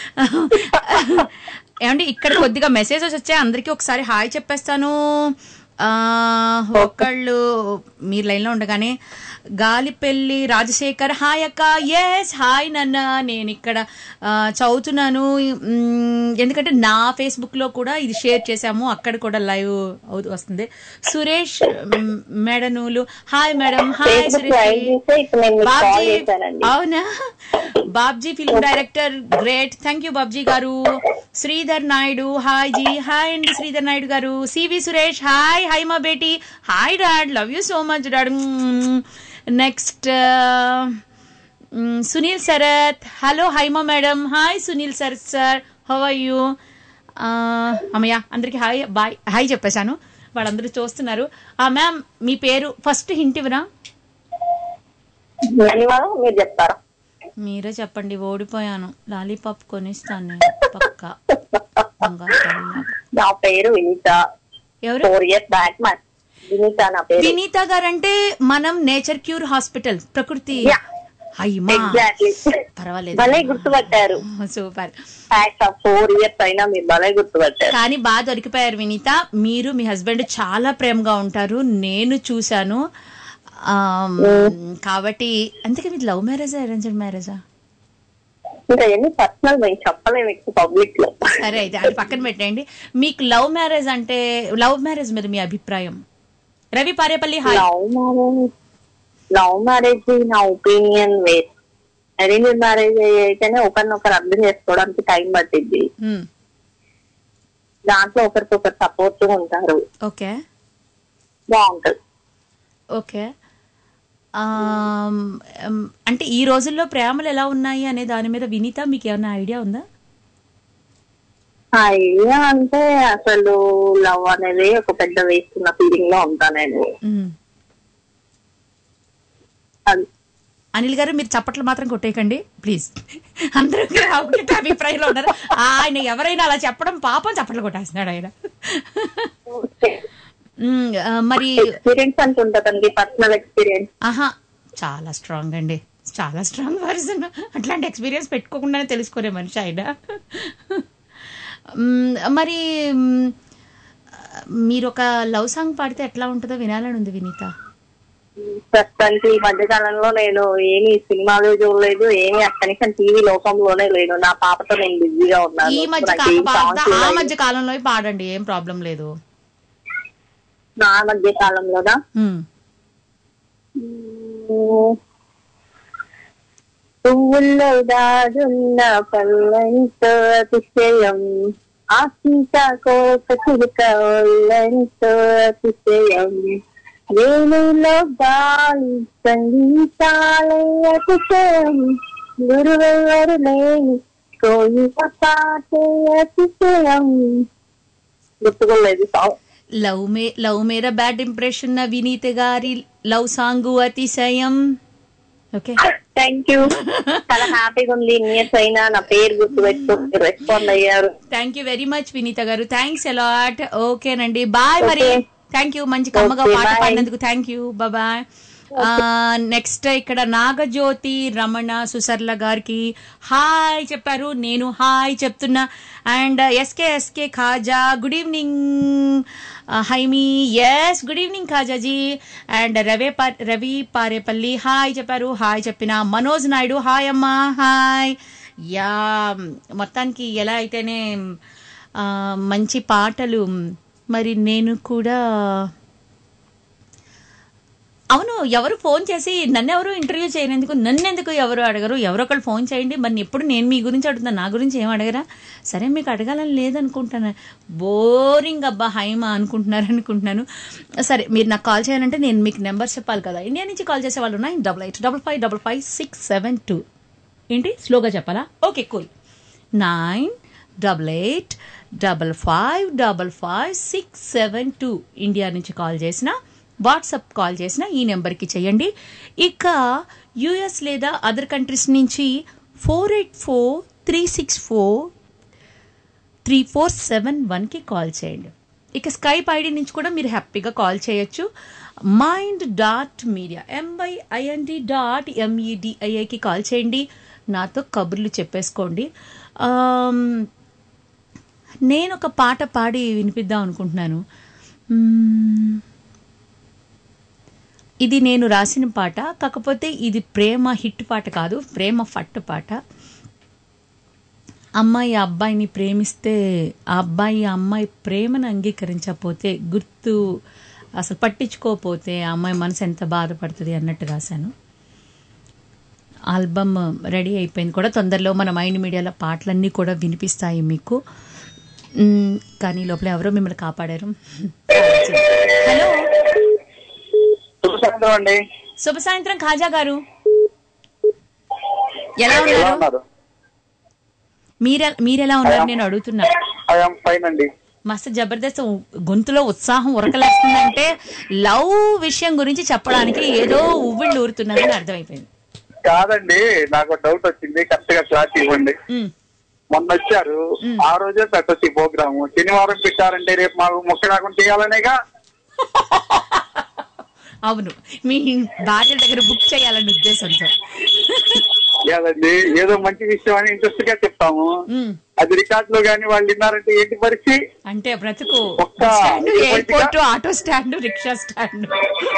ఏమండి ఇక్కడ కొద్దిగా మెసేజెస్ వచ్చాయి అందరికీ ఒకసారి హాయ్ చెప్పేస్తాను ఆ, ఒకళ్ళు మీరు లైన్లో ఉండగానే గాలిపెల్లి రాజశేఖర్ హాయ్ అక్క ఎస్ హాయ్ నన్న నేను ఇక్కడ ఆ, చదువుతున్నాను మ్, ఎందుకంటే నా ఫేస్బుక్లో కూడా ఇది షేర్ చేశాము అక్కడ కూడా లైవ్ అవుతూ వస్తుంది సురేష్ మ్, మేడనులు hi madam hi Facebook Suresh live చూసే ఇప్పుడు నేను మీకు call బాబ్జీ చేశానండి. అవునా Babji film director great thank you Babji గారు శ్రీధర్ నాయుడు హాయ్ జీ హాయ్ అండి శ్రీధర్ నాయుడు గారు సివి సురేష్ హాయ్ హాయ్ మా బేటీ hi dad love you so much dad next Sunil Sharath hello Haima madam hi Sunil Sharath sir how are you అమ్మయ్య అందరికి హాయ్ బాయ్ హాయ్ చెప్పేశాను వాళ్ళందరూ చూస్తున్నారు మ్యామ్ మీ పేరు ఫస్ట్ హింట్ ఇవ్వరా అనివా మీరు చెప్తారా మీరే చెప్పండి ఓడిపోయాను లాలీపాప్ కొనిస్తాను నేను పక్కా బంగారు తల్లిలాగా. నా పేరు వినీత ఎవరు ఫోర్ ఇయర్స్ బ్యాక్ మా వినీత నా పేరు వినీత గారంటే మనం నేచర్ క్యూర్ హాస్పిటల్ ప్రకృతి Yeah. అయ్యమా ఎగ్జాక్ట్లీ పర్వాలేదు భలే గుర్తుపట్టారు సూపర్ ఫోర్ ఇయర్స్ అయినా మీరు భలే గుర్తుపట్టారు కానీ బాగా దొరికిపోయారు వినీత మీరు మీ హస్బెండ్ చాలా ప్రేమగా ఉంటారు నేను చూశాను ఆమ్, కాబట్టి అందుకే మీది లవ్ మ్యారేజా అరేంజ్డ్ మ్యారేజా ఇంకా ఎన్ని పర్సనల్ మేము చెప్పలేము ఎక్కువ పబ్లిక్ లో సరే అయితే అది పక్కన పెట్టండి మీకు లవ్ మ్యారేజ్ అంటే లవ్ మ్యారేజ్ మీద మీ అభిప్రాయం Ravi Parepalli hi love marriage love marriage నా ఒపీనియన్ వేర్ అరేంజ్ మ్యారేజ్ అయితేనే ఒకరినొకరు అర్థం చేసుకోవడానికి టైం పట్టింది మ్మ్. దాంట్లో ఒకరికొకరు సపోర్ట్ ఉంటారు ఓకే బాగుంటది ఓకే ఆమ్, ఎమ్, అంటే ఈ రోజుల్లో ప్రేమలు ఎలా ఉన్నాయి అనే దాని మీద వినీత మీకు ఏమైనా ఐడియా ఉందా అయ్యా అంటే అసలు లవ్ అనేది ఒక పెద్ద వేస్తున్న ఫీలింగ్ లో ఉంటా నేను మ్మ్. అది అనిల్ గారు మీరు చప్పట్లు మాత్రం కొట్టేయకండి ప్లీజ్ అందరూ ఒకటే అభిప్రాయంలో ఉన్నారు ఆయన ఎవరైనా అలా చెప్పడం పాపం చప్పట్లు కొట్టేస్తున్నాడు ఆయన మ్మ్, ఆ, మరి ఎక్స్పీరియన్స్ అంటుంటదండి పర్సనల్ ఎక్స్పీరియన్స్ ఆహా చాలా స్ట్రాంగ్ అండి చాలా స్ట్రాంగ్ పర్సన్ అట్లాంటి ఎక్స్పీరియన్స్ పెట్టుకోకుండానే తెలుసుకునే మనిషి ఆయన మ్మ్, మరి మ్మ్, మీరు ఒక లవ్ సాంగ్ పాడితే ఎట్లా ఉంటుందో వినాలని ఉంది వినీత ప్రస్తుతానికి ఈ మధ్య కాలంలో నేను ఏమి సినిమాలు చూడలేదు ఏమి కనీసం టీవీ లోకంలోనే లేను నా పాపతో నేను బిజీగా ఉన్నాను ఈ మధ్య నాకు కాలం ఏం పాడదా songs ఆ ఉన్నాయి. మధ్య కాలంలో పాడండి ఏం ప్రాబ్లం లేదు నా మధ్య కాలంలోనా మ్మ్. పువ్వుల్లో దాగున్న పల్లంతో అతిశయం ఆ సీతాకోక చిలుక ఒళ్ళంతో అతిశయం వేణులో గాలి సంగీతాలే అతిశయం గురువెవరు లేని కోయిల పాటే అతిశయం గుర్తుకోలేదు సాంగ్ లవ్ మే లవ్ మేర బ్యాడ్ ఇంప్రెషన్ వినీత గారి లవ్ సాంగ్ అతిశయం ఓకే థ్యాంక్ యూ చాలా హ్యాపీగా ఉంది ఇయర్స్ అయినా నా పేరు గుర్తు పెట్టుకుని రెస్పాండ్ అయ్యారు thank you very much Vineetha గారు థ్యాంక్స్ అలాట్ ఓకేనండి బాయ్ మరి Okay. థ్యాంక్ యూ మంచి కమ్మగా Okay, పాట bye. పాడినందుకు థ్యాంక్ యూ బాయ్ నెక్స్ట్ ఇక్కడ నాగజ్యోతి రమణ సుసర్ల గారికి హాయ్ చెప్పారు నేను హాయ్ చెప్తున్నా and SK SK Khaja good evening Haimi yes good evening ఖాజాజీ అండ్ రవే పా- రవి పారేపల్లి హాయ్ చెప్పారు హాయ్ చెప్పిన మనోజ్ నాయుడు హాయ్ అమ్మా హాయ్ యా మొత్తానికి ఎలా అయితేనే ఆ, మంచి పాటలు మరి నేను కూడా అవును ఎవరు ఫోన్ చేసి నన్ను ఎవరు ఇంటర్వ్యూ చేయనందుకు నన్ను ఎందుకు ఎవరు అడగరు ఎవరొకరు ఫోన్ చేయండి మరి ఎప్పుడు నేను మీ గురించి అడుగుతాను నా గురించి ఏం అడగరా సరే మీకు అడగాలని లేదనుకుంటాను బోరింగ్ అబ్బా హైమా అనుకుంటున్నారు అనుకుంటున్నాను సరే మీరు నాకు కాల్ చేయాలంటే నేను మీకు నెంబర్ చెప్పాలి కదా ఇండియా నుంచి కాల్ చేసే వాళ్ళు nine double eight double five double five six seven two ఏంటి స్లోగా చెప్పాలా okay cool nine double eight double five double five six seven two India నుంచి కాల్ చేసిన వాట్సాప్ కాల్ చేసిన ఈ నెంబర్కి చేయండి ఇక యుఎస్ లేదా అదర్ కంట్రీస్ నుంచి four eight four three six four three four seven వన్కి కాల్ చేయండి ఇక స్కైప్ ఐడి నుంచి కూడా మీరు హ్యాపీగా కాల్ చేయొచ్చు Mind dot Media M Y I N D dot ఎంఈడిఐఐకి కాల్ చేయండి నాతో కబుర్లు చెప్పేసుకోండి ఆమ్, నేను ఒక పాట పాడి వినిపిద్దాం అనుకుంటున్నాను మ్మ్. ఇది నేను రాసిన పాట కాకపోతే ఇది ప్రేమ హిట్ పాట కాదు ప్రేమ ఫట్ పాట అమ్మాయి ఆ అబ్బాయిని ప్రేమిస్తే ఆ అబ్బాయి ఆ అమ్మాయి ప్రేమను అంగీకరించకపోతే గుర్తు అసలు పట్టించుకోకపోతే ఆ అమ్మాయి మనసు ఎంత బాధపడుతుంది అన్నట్టు రాశాను ఆల్బమ్ రెడీ అయిపోయింది కూడా తొందరలో మన మైండ్ మీడియాలో పాటలన్నీ కూడా వినిపిస్తాయి మీకు మ్, కానీ లోపల ఎవరో మిమ్మల్ని కాపాడారు హలో శుభ సాయంత్రం అండి శుభ సాయంత్రం ఖాజా గారు ఎలా ఎలా ఉన్నారు ఉన్నారు మీరె మీరెలా ఉన్నారు నేను అడుగుతున్నా ఐఎమ్ ఫైన్ అండి మస్తు జబర్దస్త్ గొంతులో ఉత్సాహం ఉరకలేస్తుందంటే లవ్ విషయం గురించి చెప్పడానికి ఏదో ఉవ్విళ్ళు ఊరుతున్నారని అర్థమైపోయింది కాదండి నాకు డౌట్ వచ్చింది కరెక్ట్ గా క్లాస్ ఇవ్వండి ఉమ్, మొన్న వచ్చారు ఆ రోజే పెట్టొచ్చు ప్రోగ్రామ్ శనివారం పెట్టారంటే రేపు మాకు మొక్క రాకుండా చేయాలనేగా అవును మీ భార్య దగ్గర బుక్ చేయాలన్న ఉద్దేశంతో కాదండి ఏదో మంచి విషయం అని ఇంట్రెస్ట్ గా చెప్తాము ఉమ్, అది రికార్డ్ లో గానీ వాళ్ళు విన్నారంటే ఏంటి పరిస్థితి అంటే బ్రతుకు ఒక్క స్టాండ్ ఇరవై airport auto stand rickshaw stand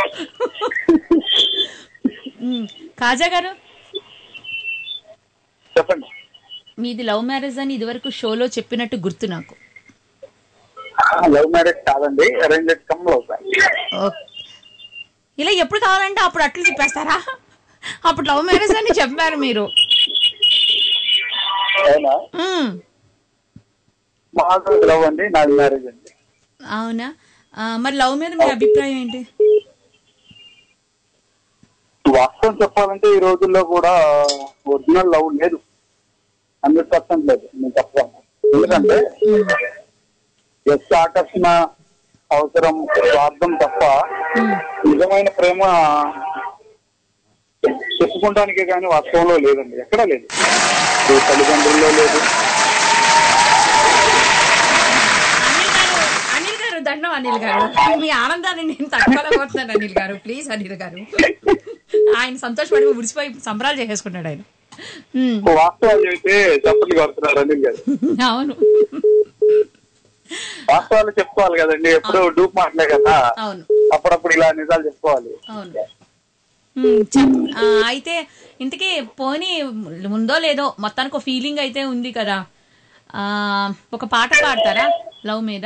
ఉమ్, కాజా గారు చెప్పండి మీది లవ్ మ్యారేజ్ అని ఇదివరకు షోలో చెప్పినట్టు గుర్తు నాకు లవ్ మ్యారేజ్ కాదండి అరేంజ్ కమ్ లవ్ ఓకే. ఇలా ఎప్పుడు కావాలంటే అప్పుడు అట్లు చెప్పేస్తారా అప్పుడు లవ్ మ్యారేజ్ అని చెప్పారు మీరు అవునా మ్మ్. మాకు లవ్ అండి నాది మ్యారేజ్ అండి అవునా ఆ, మరి లవ్ మీద మీ అభిప్రాయం ఏంటి వాస్తవం చెప్పాలంటే ఈ రోజుల్లో కూడా ఒరిజినల్ లవ్ లేదు హండ్రెడ్ పర్సెంట్ లేదు నేను చెప్పాను ఎందుకంటే ఎస్ ఆకర్షణ అవసరం స్వార్థం తప్ప నిజమైన ప్రేమ చెప్పుకోవడానికే కానీ వాస్తవంలో లేదండి ఎక్కడా లేదు ఏ తల్లిదండ్రుల్లో లేదు అనిల్ గారు అనిల్ గారు దండం అనిల్ గారు మీ ఆనందాన్ని నేను తట్టుకోలేకపోతున్నాను అనిల్ గారు ప్లీజ్ అనిల్ గారు ఆయన సంతోషపడి ఉడిసిపోయి సంబరాలు చేసేసుకున్నాడు ఆయన మ్మ్. వాస్తవాలు చెబితే చప్పట్లు కొడుతున్నారు అనిల్ గారు అవును వాస్తవాలు చెప్పుకోవాలి కదండి ఎప్పుడు డూప్ మాటలే కదా అవును అప్పుడప్పుడు ఇలా నిజాలు చెప్పుకోవాలి అవును మ్మ్, చెప్ ఆ, అయితే ఇంతకీ పోనీ ఉందో లేదో మొత్తానికి ఒక ఫీలింగ్ అయితే ఉంది కదా ఆ ఒక పాట పాడతారా లవ్ మీద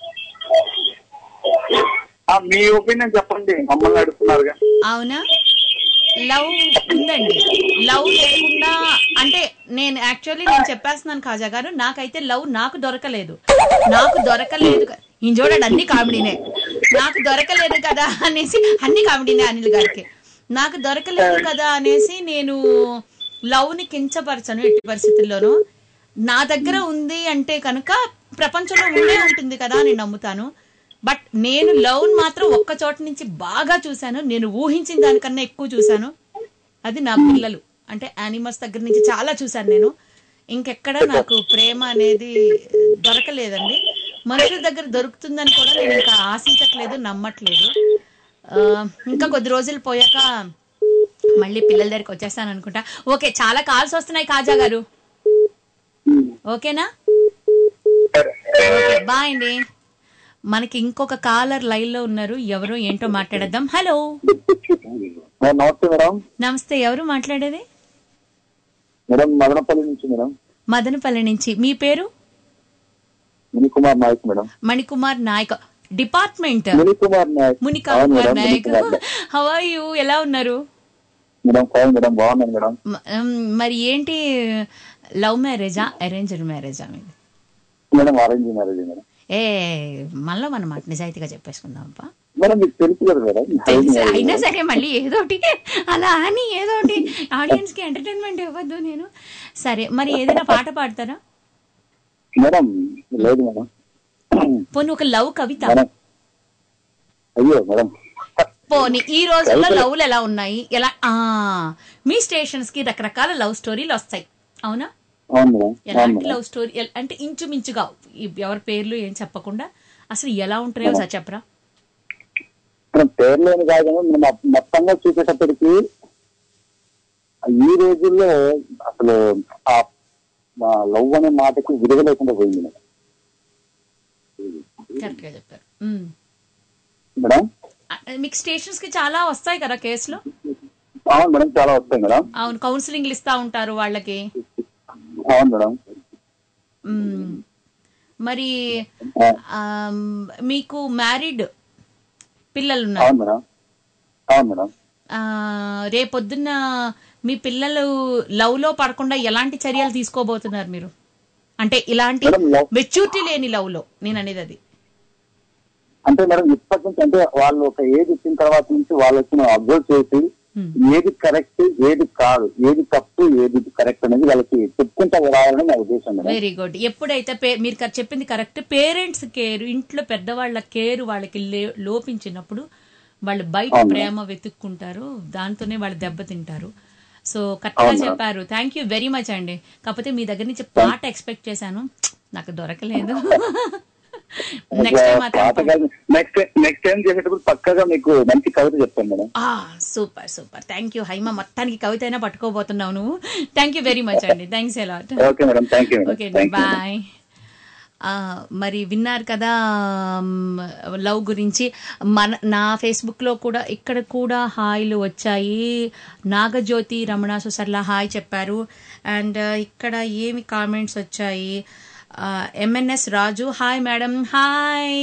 ఆ, మీ ఒపీనియన్ చెప్పండి మమ్మల్ని అడుగుతున్నారుగా అవునా లవ్ ఉందండి లవ్ లేకుండా అంటే నేను యాక్చువల్లీ నేను చెప్పేస్తున్నాను ఖాజా గారు నాకైతే లవ్ నాకు దొరకలేదు నాకు దొరకలేదు క- ఈయన చూడండి అన్ని కామెడీనే నాకు దొరకలేదు కదా అనేసి అన్ని కామెడీనే అనిల్ గారికి నాకు దొరకలేదు కదా అనేసి నేను లవ్ ని కించపరచను ఎట్టి పరిస్థితుల్లోనూ నా దగ్గర ఉంది అంటే కనుక ప్రపంచంలో ఉండే ఉంటుంది కదా అని నమ్ముతాను బట్ నేను లవ్ మాత్రం ఒక్క చోట నుంచి బాగా చూశాను నేను ఊహించిన దానికన్నా ఎక్కువ చూశాను అది నా పిల్లలు అంటే యానిమల్స్ దగ్గర నుంచి చాలా చూశాను నేను ఇంకెక్కడ నాకు ప్రేమ అనేది దొరకలేదండి మనుషుల దగ్గర దొరుకుతుందని కూడా నేను ఇంకా ఆశించట్లేదు నమ్మట్లేదు ఆ, ఇంకా కొద్ది రోజులు పోయాక మళ్ళీ పిల్లల దగ్గరికి వచ్చేస్తాను అనుకుంటా ఓకే చాలా కాల్స్ వస్తున్నాయి కాజా గారు ఓకేనా ఓకే బాయ్ అండి మనకి ఇంకొక కాలర్ లైన్ లో ఉన్నారు ఎవరు ఏంటో మాట్లాడేద్దాం హలో మేడం నమస్తే మేడం నమస్తే ఎవరు మాట్లాడేది మేడం మదనపల్లి నుంచి మేడం మదనపల్లి నుంచి మీ పేరు ముని కుమార్ నాయక్ మేడం మణికుమార్ నాయక్ డిపార్ట్మెంట్ ముని కుమార్ నాయక్ అవును Munikumar madam, Muni Nayak Kumar Nayak. How are you ఎలా ఉన్నారు మేడం ఫైన్ మేడం బాగున్నాను మేడం మ- ఉమ్, మరి ఏంటి లవ్ మ్యారేజా అరేంజ్డ్ మ్యారేజా మీది మేడం అరేంజ్ మ్యారేజ్ మేడం ఏ మనలో మన మాట నిజాయితీగా చెప్పేసుకుందాం అప్ప మేడం మీకు తెలుసు కదా మేడం arrange తెలుసు marriage అయినా మేడం. సరే మళ్ళీ ఏదోటి అలా అని ఏదోటి ఆడియన్స్ కి ఎంటర్టైన్మెంట్ ఇవ్వద్దు నేను సరే మరి ఏదైనా పాట పాడతారా మేడం లేదు మేడం పోనీ ఒక లవ్ కవిత మేడం అయ్యో మేడం పోనీ ఈ రోజుల్లో కలిపి- లవ్లు ఎలా ఉన్నాయి ఎలా ఆ మీ స్టేషన్స్ కి రకరకాల లవ్ స్టోరీలు వస్తాయి అవునా అవును మేడం అవును ఎలాంటి మేడం లవ్ స్టోరీ ఎల్- అంటే ఇంచుమించుగా ఈ ఎవరి పేర్లు ఏం చెప్పకుండా అసలు ఎలా ఉంటాయో సార్ చెప్పరా మనం పేర్లేని కాదు కానీ మనం మొ- మొత్తంగా చూసేటప్పటికి ఈ రోజుల్లో అసలు ఆ లవ్ అనే మాటకి విలువ లేకుండా పోయింది మేడం. కరెక్ట్ గా చెప్పారు ఉమ్. మేడం ఆ, మీకు స్టేషన్స్ కి చాలా వస్తాయి కదా కేసులు అవును మేడం చాలా వస్తాయి మేడం అవును కౌన్సిలింగ్లు ఇస్తా ఉంటారు వాళ్ళకి అవును మేడం మ్మ్. మరి ఆ, ఆమ్, మీకు మ్యారీడ్ పిల్లలు ఉన్నారు అవును మేడం అవును మేడం ఆ, రేపొద్దున్న మీ పిల్లలు లవ్ లో పడకుండా ఎలాంటి చర్యలు తీసుకోబోతున్నారు మీరు అంటే ఇలాంటి మేడం, love- మెచ్యూరిటీ లేని లవ్ లో నేను అనేది అది అంటే మేడం ఇప్పటి నుంచి అంటే వాళ్ళు ఒక ఏజ్ ఇచ్చిన తర్వాత నుంచి వాళ్ళు వచ్చిన అబ్జర్వ్ చేసి Hmm. ఏది కరెక్ట్ ఏది కాదు ఏది తప్పు ఏది కరెక్ట్ అనేది వాళ్ళకి చెప్పుకుంటా రావాలని నా ఉద్దేశం మేడం వెరీ గుడ్ ఎప్పుడైతే పే- మీరు క- చెప్పింది కరెక్ట్ పేరెంట్స్ కేర్ ఇంట్లో పెద్దవాళ్ళ కేర్ వాళ్ళకి లే- లోపించినప్పుడు వాళ్ళు బయట అవును. ప్రేమ వెతుక్కుంటారు దాంతోనే వాళ్ళు దెబ్బతింటారు సో కరెక్ట్ గా అవును. చెప్పారు థ్యాంక్ యూ వెరీ మచ్ అండి కాకపోతే మీ దగ్గర నుంచి పాట ఎక్స్పెక్ట్ చేశాను నాకు దొరకలేదు నెక్స్ట్ టైం మాత్రం నెక్స్ట్ నెక్స్ట్ టైం చేసేటప్పుడు పక్కగా మీకు మంచి కవిత చెప్తాను మేడం ఆ super super thank you Haima మొత్తానికి కవిత అయినా పట్టుకోబోతున్నావు నువ్వు థ్యాంక్ యూ వెరీ మచ్ అండి thanks a lot okay madam thank you okay madam thank you bye మరి విన్నారు కదా లవ్ గురించి మన నా ఫేస్బుక్లో కూడా ఇక్కడ కూడా హాయ్లు వచ్చాయి నాగజ్యోతి రమణ సుసర్ల హాయ్ చెప్పారు అండ్ ఇక్కడ ఏమి కామెంట్స్ వచ్చాయి MNS Raju hi madam hi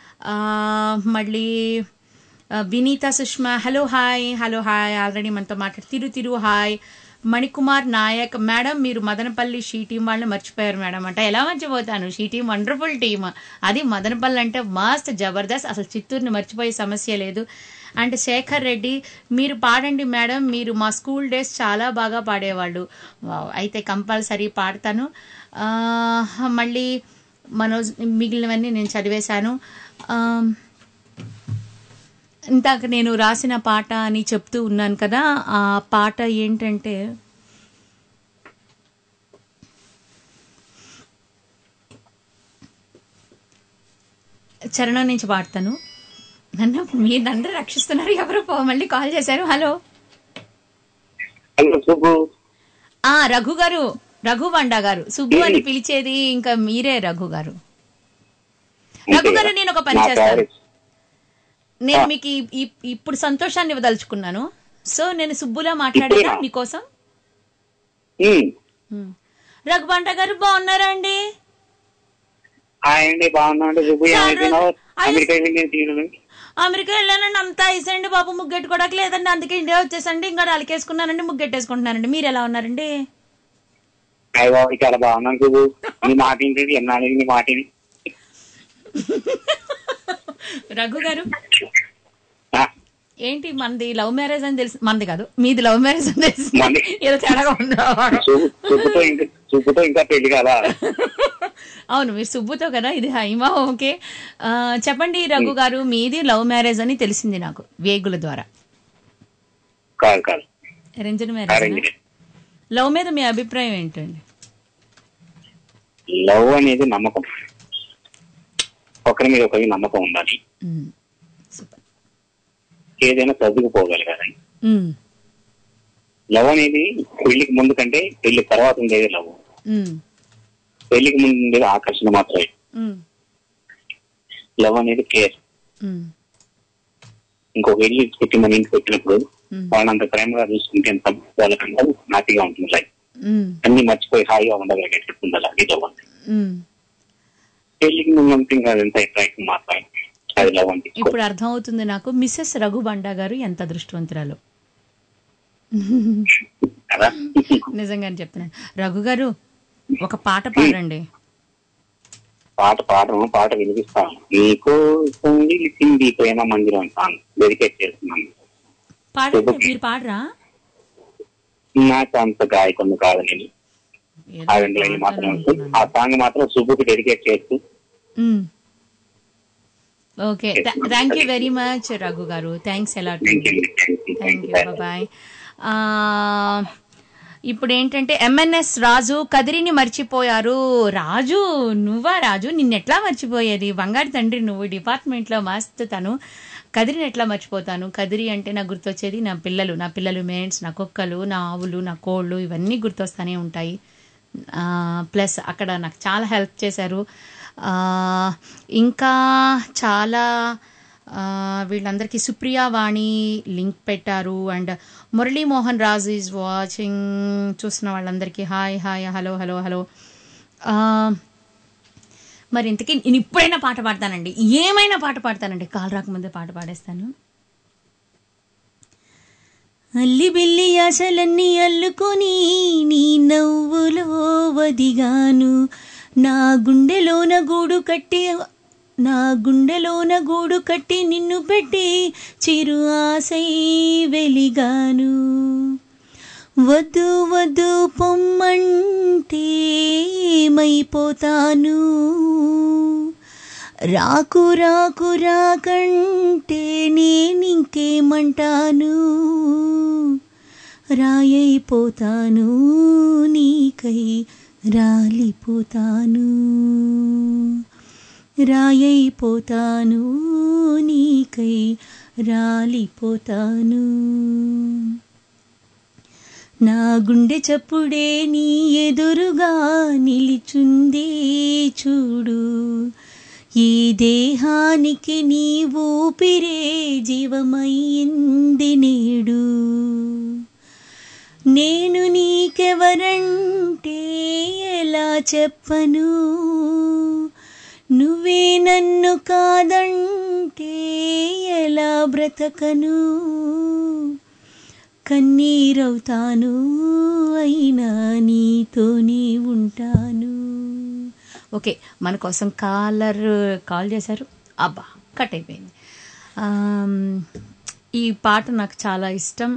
మళ్ళీ ఆ, Vineetha Sushma hello hi hello hi already మనతో మాట్లాడు తిరు తిరు హాయ్ మణికుమార్ నాయక్ మేడం మీరు మదనపల్లి షీ టీం వాళ్ళని మర్చిపోయారు మేడం అంటే ఎలా మర్చిపోతాను షీ టీం వండర్ఫుల్ టీమ్ అది మదనపల్లి అంటే మస్త్ జబర్దస్త్ అసలు చిత్తూరుని మర్చిపోయే సమస్య లేదు అండ్ శేఖర్ రెడ్డి మీరు పాడండి మేడం మీరు మా స్కూల్ డేస్ చాలా బాగా పాడేవాళ్ళు వావ్, అయితే కంపల్సరీ పాడతాను ఆ, మళ్ళీ మనోజ్ మిగిలినవన్నీ నేను చదివేశాను ఆ, ఇందాక నేను రాసిన పాట అని చెప్తూ ఉన్నాను కదా ఆ పాట ఏంటంటే చరణం నుంచి పాడతాను నన్ను మీరు నన్ను రక్షిస్తున్నారు ఎవరో పో- మళ్ళీ కాల్ చేశారు హలో హలో సుబ్బు ఆ రఘు గారు రఘు బండా గారు సుబ్బు అని పిలిచేది ఇంకా మీరే రఘు గారు రఘు గారు నేను ఒక పని నా చేస్తాను ఫేవరెట్. నేను మీకు ఈ- ఈ- ఇప్పుడు సంతోషాన్ని ఇవ్వదలుచుకున్నాను సో నేను సుబ్బులా మాట్లాడేదా ఇప్పుడేనా? మీకోసం ఉమ్. ఉమ్. రఘుబంట గారు బాగున్నారా అండి హాయ్ అండి బాగున్నాండి సుబ్బు సార్, ఏమైపోయినావు అయ్యో. అమెరికా వెళ్ళి తీరు అమెరికా వెళ్ళానండి అంతా ఐసండి బాబు ముగ్గెట్టుకోవడానికి లేదండి అందుకే ఇండియా వచ్చేసండి ఇంకా అలకేసుకున్నానండి ముగ్గెట్టేసుకుంటున్నానండి మీరు ఎలా ఉన్నారండి హాయ్ బాబు చాలా బాగున్నాను సుబ్బు నీ మాట ఏంటి ఎన్నాళ్ళు నీ మాట ఏంటి? రఘు గారు ఆ, ఏంటి మనది లవ్ మ్యారేజ్ అని తెలిసి మనది కాదు మీది లవ్ మ్యారేజ్ అని తెలిసి మనది. ఏదో తేడాగా ఉందా సుబ్బు- సుబ్బుతో ఇంకా సుబ్బుతో ఇంకా పెళ్లి కదా అవును మీరు సుబ్బుతో కదా ఇది హైమా ఓకే ఆ, చెప్పండి రఘు గారు మీది లవ్ మ్యారేజ్ అని తెలిసింది నాకు వేగుల ద్వారా కాదు కాదు అరేంజ్డ్ అరేంజ్ మ్యారేజ్ లవ్ మీద మీ అభిప్రాయం ఏంటండి లవ్ అనేది నమ్మకం ఒకరి మీద ఒకరికి నమ్మకం ఉండాలి మ్మ్. సూపర్ ఏదైనా సర్దుకుపోగలగాలి మ్మ్. లవ్ అనేది పెళ్లికి ముందు కంటే పెళ్లి తర్వాత ఉండేది లవ్ మ్మ్. పెళ్లికి ముందు ఉండేది ఆకర్షణ మాత్రమే మ్మ్. లవ్ అనేది కేర్ మ్మ్. ఇంకొక ఇల్లు పెట్టి మన ఇంటికి పెట్టినప్పుడు మ్మ్. వాళ్ళని అంత ప్రేమగా చూసుకుంటే ఎంత వాళ్ళకంతా హ్యాపీగా ఉంటుంది లైఫ్ మ్మ్. అన్ని మర్చిపోయి హాయిగా ఉండగలిగేటట్టు ఉండాలి అది లవ్ అంటే మ్మ్. పెళ్లికి ముందు అంటే ఇంకా అదంతా అట్రాక్షన్ మాత్రమే అది లవ్ అంటే ఇప్పుడు అర్థం అవుతుంది నాకు మిస్సెస్ రఘు బండా గారు ఎంత అదృష్టవంతురాలు కదా నిజంగానే చెప్తున్నాను రఘు గారు ఒక పాట పాడండి పాట పాడము పాట వినిపిస్తాను నీకు నిలిచింది ప్రేమ మందిరం సాంగ్ డెడికేట్ చేస్తున్నాను పాడండి మీరు పాడరా నాకు అంత గాయకుండా కాదు నేను ఏదో ఆ రెండు లైన్లు మాత్రం పాడతాను వచ్చు. ఆ సాంగ్ మాత్రం సుబ్బుకి డెడికేట్ చేస్తూ మ్మ్. Okay thank you very much Raghu గారు thanks a lot thank you bye ఇప్పుడు ఏంటంటే ఎంఎన్ఎస్ రాజు కదిరిని మర్చిపోయారు రాజు నువ్వా రాజు నిన్నెట్లా మర్చిపోయేది బంగారు తండ్రి నువ్వు డిపార్ట్మెంట్లో మస్తు తను కదిరిని ఎట్లా మర్చిపోతాను కదిరి అంటే నాకు గుర్తొచ్చేది నా పిల్లలు నా పిల్లలు మేట్స్ నా కుక్కలు నా ఆవులు నా కోళ్ళు ఇవన్నీ గుర్తొస్తానే ఉంటాయి ప్లస్ అక్కడ నాకు చాలా హెల్ప్ చేశారు ఆ, ఇంకా చాలా ఆ, వీళ్ళందరికీ సుప్రియా వాణి లింక్ పెట్టారు and Muralimohan Raju is watching చూసిన వాళ్ళందరికీ hi hi hello hello hello ఆ, మరి ఇంతకీ నేను ఇప్పుడైనా పాట పాడతానండి ఏమైనా పాట పాడతానండి కాలు రాకముందే పాట పాడేస్తాను అల్లి బిల్లి ఆశలన్నీ అల్లుకొని నీ నవ్వులో వదిగాను నా గుండెలోన గూడు కట్టి నా గుండెలోన గూడు కట్టి నిన్ను పెట్టి చిరు ఆశై వెలిగాను వద్దు వద్దు పొమ్మంటే ఏమైపోతాను రాకు రాకు రాకంటే నేనింకేమంటాను రాయైపోతాను నీకై రాలిపోతాను రాయైపోతాను నీకై రాలిపోతాను నా గుండె చప్పుడే నీ ఎదురుగా నిలిచుంది చూడు ఈ దేహానికి నీ ఊపిరే జీవమైంది నేడు నేను నీకెవరంటే ఎలా చెప్పను నువ్వే నన్ను కాదంటే ఎలా బ్రతకను కన్నీరవుతాను అయినా నీతోనే ఉంటాను ఓకే మన కోసం కాలర్ కాల్ చేశారు అబ్బా కట్ అయిపోయింది ఆమ్, ఈ పాట నాకు చాలా ఇష్టం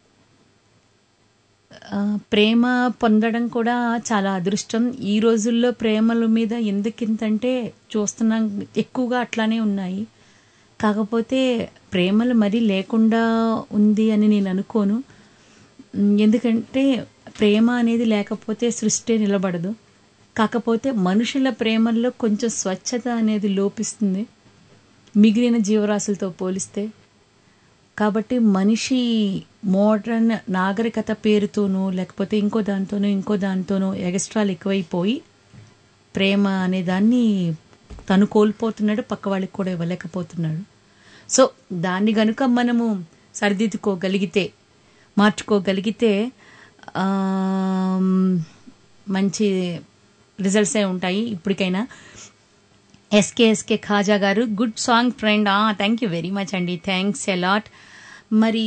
ఆ, ప్రేమ పొందడం కూడా చాలా అదృష్టం ఈ రోజుల్లో ప్రేమల మీద ఎందుకింతంటే చూస్తున్నాం ఎక్కువగా అట్లానే ఉన్నాయి కాకపోతే ప్రేమలు మరీ లేకుండా ఉంది అని నేను అనుకోను ఉమ్, ఎందుకంటే ప్రేమ అనేది లేకపోతే సృష్టి నిలబడదు కాకపోతే మనుషుల ప్రేమల్లో కొంచెం స్వచ్ఛత అనేది లోపిస్తుంది మిగిలిన జీవరాశులతో పోలిస్తే కాబట్టి మనిషి మోడ్రన్ నాగరికత పేరుతోనూ లేకపోతే ఇంకో దాంతోనూ ఇంకో దాంతోనూ ఎగస్ట్రాలు ఎక్కువైపోయి ప్రేమ అనే దాన్ని తను కోల్పోతున్నాడు పక్క వాళ్ళకి కూడా ఇవ్వలేకపోతున్నాడు సో దాన్ని గనుక మనము సరిదిద్దుకోగలిగితే మార్చుకోగలిగితే ఆమ్, మంచి రిజల్ట్సే ఉంటాయి ఇప్పటికైనా ఎస్కే ఎస్కే ఖాజా గారు good song friend thank you very much అండి థ్యాంక్స్ ఎలాట్ మరి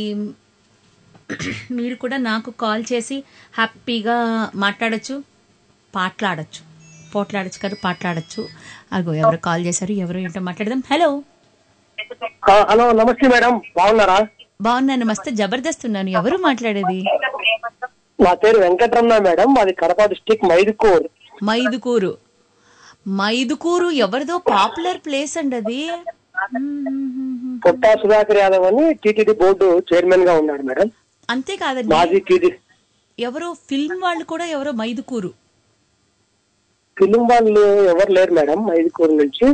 మీరు కూడా నాకు కాల్ చేసి హ్యాపీగా మాట్లాడచ్చు పాటలాడచ్చు పోట్లాడచ్చు కాదు పాటలాడచ్చు అగో ఎవరు కాల్ చేశారు ఎవరు ఏంటో మాట్లాడదాం హలో హలో నమస్తే మేడం బాగున్నారా బాగున్నాను మస్తు జబర్దస్త్ ఉన్నాను ఎవరు మాట్లాడేది నా పేరు వెంకటరమణ మేడం మాది కడప డిస్టిక్ మైదుకూర్ మైదుకూరు మైదుకూరు ఎవరిదో పాపులర్ ప్లేస్ అండి అది పుట్టా సుధాకర్ యాదవ్ అని టీటీడీ బోర్డు చైర్మన్ గా ఉన్నాడు మేడం అంతేకాదండి మాజీ టీడీ ఎవరో ఫిల్మ్ వాళ్ళు కూడా ఎవరో మైదుకూరు ఫిలిం వాళ్ళు ఎవరు లేరు మేడం మైదుకూరు నుంచి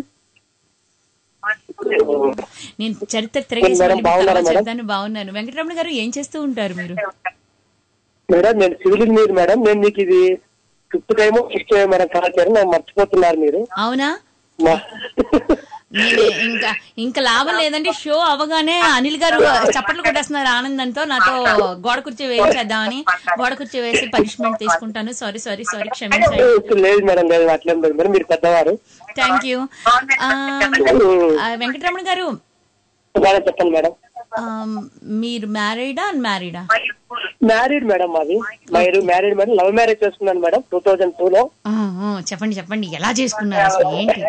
నేను చరిత్ర తిరగేసి మేడం, మళ్ళీ మీకు బాగున్నారా తర్వాత మేడం? చెప్తాను బాగున్నాను వెంకటరమణ గారు ఏం చేస్తూ ఉంటారు మీరు మేడం నేను సివిల్ ఇంజనీర్ మేడం నేను మీకు ఇది fifth time fifth madam call చేయడం నేను మర్చిపోతున్నారు మీరు అవునా మా- నేను ఇంకా ఇంకా లాభం లేదంటే షో అవగానే అనిల్ గారు చప్పట్లు కొట్టేస్తున్నారు ఆనందంతో నాతో గోడ కుర్చీ వేయించేద్దామని గోడ కుర్చీ వేసి పనిష్మెంట్ తీసుకుంటాను సారీ సారీ సారీ క్షమించండి లేదు మేడం లేదు అట్లేం లేదు మేడం మీరు పెద్దవారు థ్యాంక్ యూ వెంకటరమణ గారు మేడం చెప్పండి మేడం ఆ, మీరు మ్యారీడా అన్మ్యారీడా మ్యారీడ్ మేడం మాది married married madam love marriage చేసుకున్నాను మేడం టూ థౌజండ్ టూ లో చెప్పండి చెప్పండి ఎలా చేసుకున్నారు అసలు ఏంటి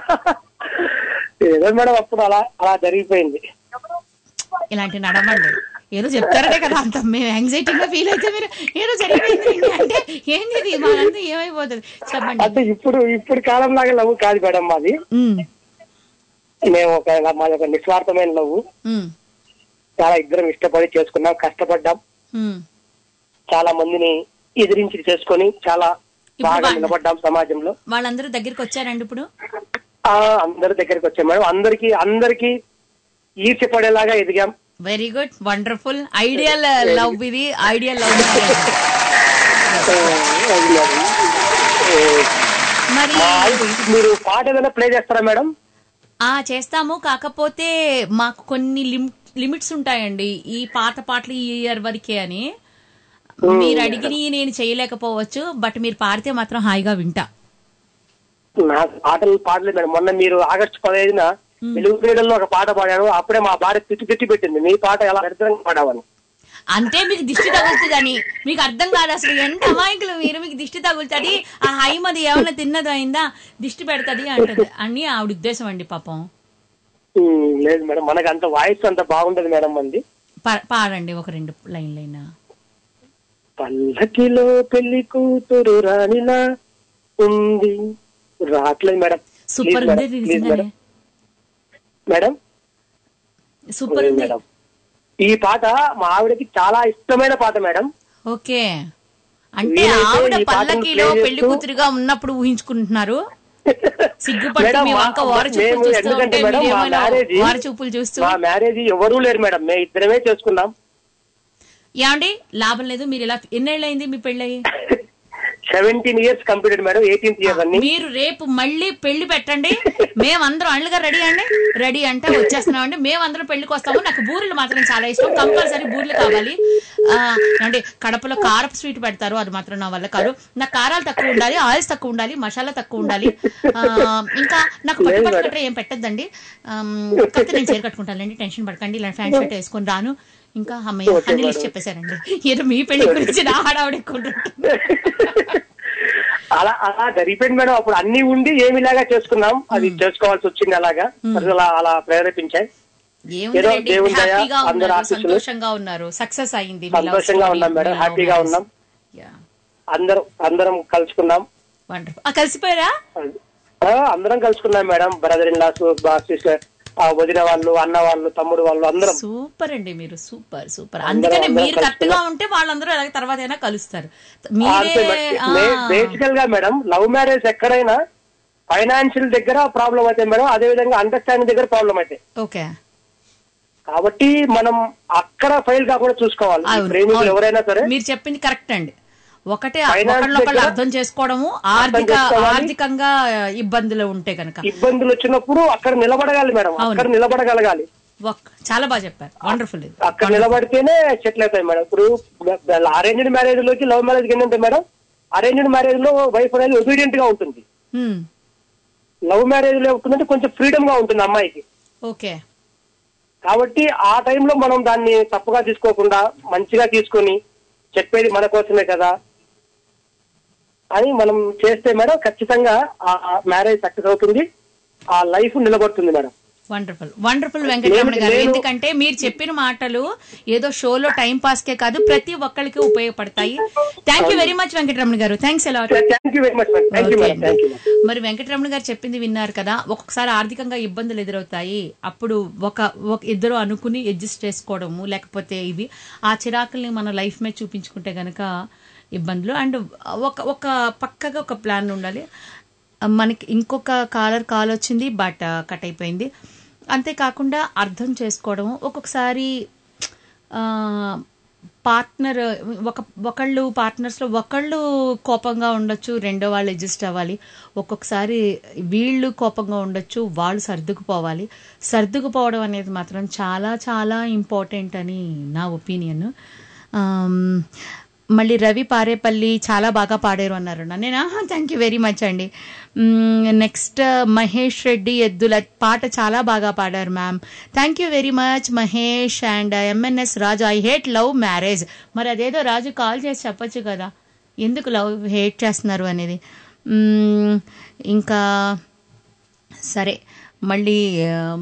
ఏదో మేడం అప్పుడు అలా అలా జరిగిపోయింది ఇలాంటి నడవండి ఏదో చెప్తారనే కదా అంత మేము యాంగ్జైటీగా ఫీల్ అయితే మీరు ఏదో జరిగిపోయింది అంటే ఏంది ఇది మాదంతా ఏమైపోతుంది చెప్పండి అంటే ఇప్పుడు ఇప్పుడు కాలం లాగా లవ్ కాదు మేడం మాది ఉమ్, మేము ఒక మాది ఒక నిస్వార్థమైన లవ్ ఉమ్, చాలా ఇద్దరం ఇష్టపడి చేసుకున్నాం కష్టపడ్డాం ఉమ్. చాలా మందిని ఎదిరించి చేసుకొని చాలా బాగా వాళ్ళ- నిలబడ్డాం సమాజంలో వాళ్ళందరూ దగ్గరికి వచ్చారండి ఇప్పుడు ఆ అందరి దగ్గరికి వచ్చాం మేడం అందరికి అందరికి ఈర్చిపడేలాగా ఎదిగాం very good wonderful ideal love ఇది ఐడియల్ లవ్ ఆ, అది మేడం. ఏ, మరి మా మీరు పాట ఏదైనా ప్లే చేస్తారా మేడం ఆ చేస్తాము కాకపోతే మాకు కొన్ని లిమ్ లిమిట్స్ ఉంటాయండి ఈ పాత పాటలు ఈ ఇయర్ వరకే అని మీరు అడిగిన నేను చేయలేకపోవచ్చు బట్ మీరు పాడితే మాత్రం హాయిగా వింటా నాకు పాటలు పాడలేదు మేడం మొన్న మీరు ఆగస్టు పదహైదున తెలుగు క్రీడల్లో ఒక పాట పాడాను అప్పుడే మా భార్య తిట్టి తిట్టి పెట్టింది మీ పాట ఎలా దరిద్రంగా పాడావని అంటే మీకు దిష్టి తగులుతుందని మీకు అర్థం కాదు అసలు ఎంత అమాయకులు మీరు మీకు దిష్టి తగులుతుంది ఆ హైమది ఏమన్నా తిన్నదో అయిందా దిష్టి పెడతది అంటది అని ఆవిడ ఉద్దేశం అండి పాపం ఉమ్, లేదు మేడం మనకు అంత వాయిస్ అంత బాగుంటది మేడం మంది పా- పాడండి ఒక రెండు లైన్లైనా పల్లకిలో పెళ్లి కూతురు రాణిలా ఉంది రావట్లేదు మేడం సూపర్ Please ఉంది మేడం, please నిజంగానే మేడం. మేడం సూపర్ లేదు ఉంది మేడం ఈ పాట మా ఆవిడకి చాలా ఇష్టమైన పాట మేడం ఓకే అంటే వీలైతే ఆవిడ ఈ పాటను పల్లకిలో play చేస్తూ- పెళ్లి కూతురుగా ఉన్నప్పుడు ఊహించుకుంటున్నారు సిగ్గుపడుతూ మేడం, మీ మా- వంక ఓర చూపులు మేము చూస్తూ ఎందుకంటే ఉంటే మేడం, మా మీరేమైనా మ్యారేజ్ ఓర చూపులు చూస్తూ మా మ్యారేజ్ ఎవరూ లేరు మేడం మేము ఇద్దరమే చేసుకున్నాం ఏమండి లాభం లేదు మీరు ఇలా ఎన్నేళ్ళైంది మీ పెళ్ళయి seventeen years completed madam eighteenth year అన్ని మీరు రేపు మళ్ళీ పెళ్లి పెట్టండి మేమందరం అళ్ళుగా రెడీ అండి రెడీ అంటే వచ్చేస్తున్నాం అండి మేమందరం పెళ్లికి వస్తాము నాకు బూరెలు మాత్రం చాలా ఇష్టం కంపల్సరీ బూరెలు కావాలి ఆ, అంటే కడపలో కారపు స్వీట్ పెడతారు అది మాత్రం నా వల్ల కాదు నాకు కారాలు తక్కువ ఉండాలి ఆయిల్స్ తక్కువ ఉండాలి మసాలా తక్కువ ఉండాలి ఆ, ఇంకా నాకు పట్టు పట్టు కట్ట ఏం పెట్టద్దండి కాకపోతే నేను చీర కట్టుకుంటానండి టెన్షన్ పడకండి ఇలా ఫ్యాన్ షర్ట్ వేసుకొని రాను ఇంకా అమ్మయ్య అన్ని లిస్ట్ చెప్పేశారండి ఏదో మీ పెళ్లి గురించి నా హడావుడి ఎక్కువ ఉంటుంది. అలా అలా జరిగిపోయింది మేడం అప్పుడు అన్ని ఉండి ఏమిలాగా చేసుకున్నాం అది చేసుకోవాల్సి వచ్చింది అలాగా అది అలా అలా ప్రేరేపించాయి ఏముందండి దేవుని దయ, హ్యాపీగా అందరూ ఉన్నారు ఆశీస్సులు. సంతోషంగా ఉన్నారు సక్సెస్ అయింది మీ love సంతోషంగా story, ఉన్నాం మేడం మీ love హ్యాపీగా marriage. ఉన్నాం Yeah, అందరం అందరం కలుసుకున్నాం wonderful. ఆ, కలిసిపోయారా ఆ, అందరం కలుసుకున్నాం madam brother in laws sister వదిన వాళ్ళు అన్న వాళ్ళు తమ్ముడు వాళ్ళు అందరం సూపర్ అండి మీరు సూపర్ సూపర్ అందరం- అందుకని అందరం మీరు కరెక్ట్ గా కలుసుకున్నాం. ఉంటే వాళ్ళందరూ అలాగే తర్వాత అయినా కలుస్తారు అంతే మీరే ఆ, బేసికల్ గా మేడం లవ్ మ్యారేజ్ ఎక్కడైనా ఫైనాన్షియల్ దగ్గర ప్రాబ్లం అయితే మేడం అదే విధంగా అండర్స్టాండింగ్ దగ్గర ప్రాబ్లం అయితే ఓకే కాబట్టి మనం అక్కడ ఫైల్ కాకుండా చూసుకోవాలి ఈ అవును, ప్రేమికులు అవును. ఎవరైనా సరే మీరు చెప్పింది కరెక్ట్ అండి ఒకటే Finance ఒకళ్ళొకళ్ళు దగ్గర అర్థం చేసుకోవడము ఆర్థిక చేసుకోవాలి. ఆర్థికంగా ఇబ్బందులు ఉంటే గనక ఇబ్బందులు వచ్చినప్పుడు అక్కడ నిలబడగాలి మేడం అవును. అక్కడ నిలబడగలగాలి ఒక్- చాలా బాగా చెప్పారు వండర్ఫుల్ ఇది అక్కడ నిలబడితేనే సెటిల్ అవుతాయి మేడం ఇప్పుడు అరేంజ్డ్ మ్యారేజ్ లోకి లవ్ మ్యారేజ్ ఏంటంటే మేడం అరేంజ్డ్ మ్యారేజ్ లో వైఫ్ అనేది ఒబీడియంట్ గా ఉంటుంది హ్మ్, లవ్ మ్యారేజ్ లో ఉంటుందంటే కొంచెం ఫ్రీడమ్ గా ఉంటుంది అమ్మాయికి ఓకే కాబట్టి ఆ టైంలో మనం దాన్ని తప్పుగా తీసుకోకుండా మంచిగా తీసుకొని చెప్పేది మన కోసమే కదా అని మనం చేస్తే మేడం ఖచ్చితంగా ఆ మ్యారేజ్ సక్సెస్ అవుతుంది ఆ లైఫ్ నిలబడుతుంది మేడం వండర్ఫుల్ వండర్ఫుల్ వెంకటరమణ గారు నేను- ఎందుకంటే మీరు చెప్పిన మాటలు ఏదో షోలో టైం పాస్ కే కాదు ప్రతి ఒక్కరికి ఉపయోగపడతాయి thank you very much Venkataramana గారు thanks a lot thank you very much madam thank you madam thank you మరి వెంకటరమణ గారు చెప్పింది విన్నారు కదా ఒక్కొక్కసారి ఆర్థికంగా ఇబ్బందులు ఎదురవుతాయి అప్పుడు ఒక ఒక ఇద్దరు అనుకుని అడ్జస్ట్ చేసుకోవడము లేకపోతే ఇవి ఆ చిరాకుల్ని మన లైఫ్ మీద చూపించుకుంటే గనక ఇబ్బందులు అండ్ ఒక ఒక పక్కగా ఒక ప్లాన్ ఉండాలి మనకి ఇంకొక కాలర్ కాల్ వచ్చింది బట్ కట్ అయిపోయింది అంతేకాకుండా అర్థం చేసుకోవడము ఒక్కొక్కసారి పార్ట్నర్ ఒక ఒకళ్ళు పార్ట్నర్స్లో ఒకళ్ళు కోపంగా ఉండొచ్చు రెండో వాళ్ళు అడ్జస్ట్ అవ్వాలి ఒక్కొక్కసారి వీళ్ళు కోపంగా ఉండొచ్చు వాళ్ళు సర్దుకుపోవాలి సర్దుకుపోవడం అనేది మాత్రం చాలా చాలా ఇంపార్టెంట్ అని నా ఒపీనియన్ మళ్ళీ రవి పారేపల్లి చాలా బాగా పాడారు అన్నారు నేను థ్యాంక్ యూ వెరీ మచ్ అండి నెక్స్ట్ మహేష్ రెడ్డి ఎద్దుల పాట చాలా బాగా పాడారు ma'am thank you very much Mahesh and MNS Raju I hate love marriage మరి అదేదో రాజు కాల్ చేసి చెప్పొచ్చు కదా ఎందుకు లవ్ హేట్ చేస్తున్నారు అనేది మ్మ్, ఇంకా సరే మళ్ళీ ఆమ్,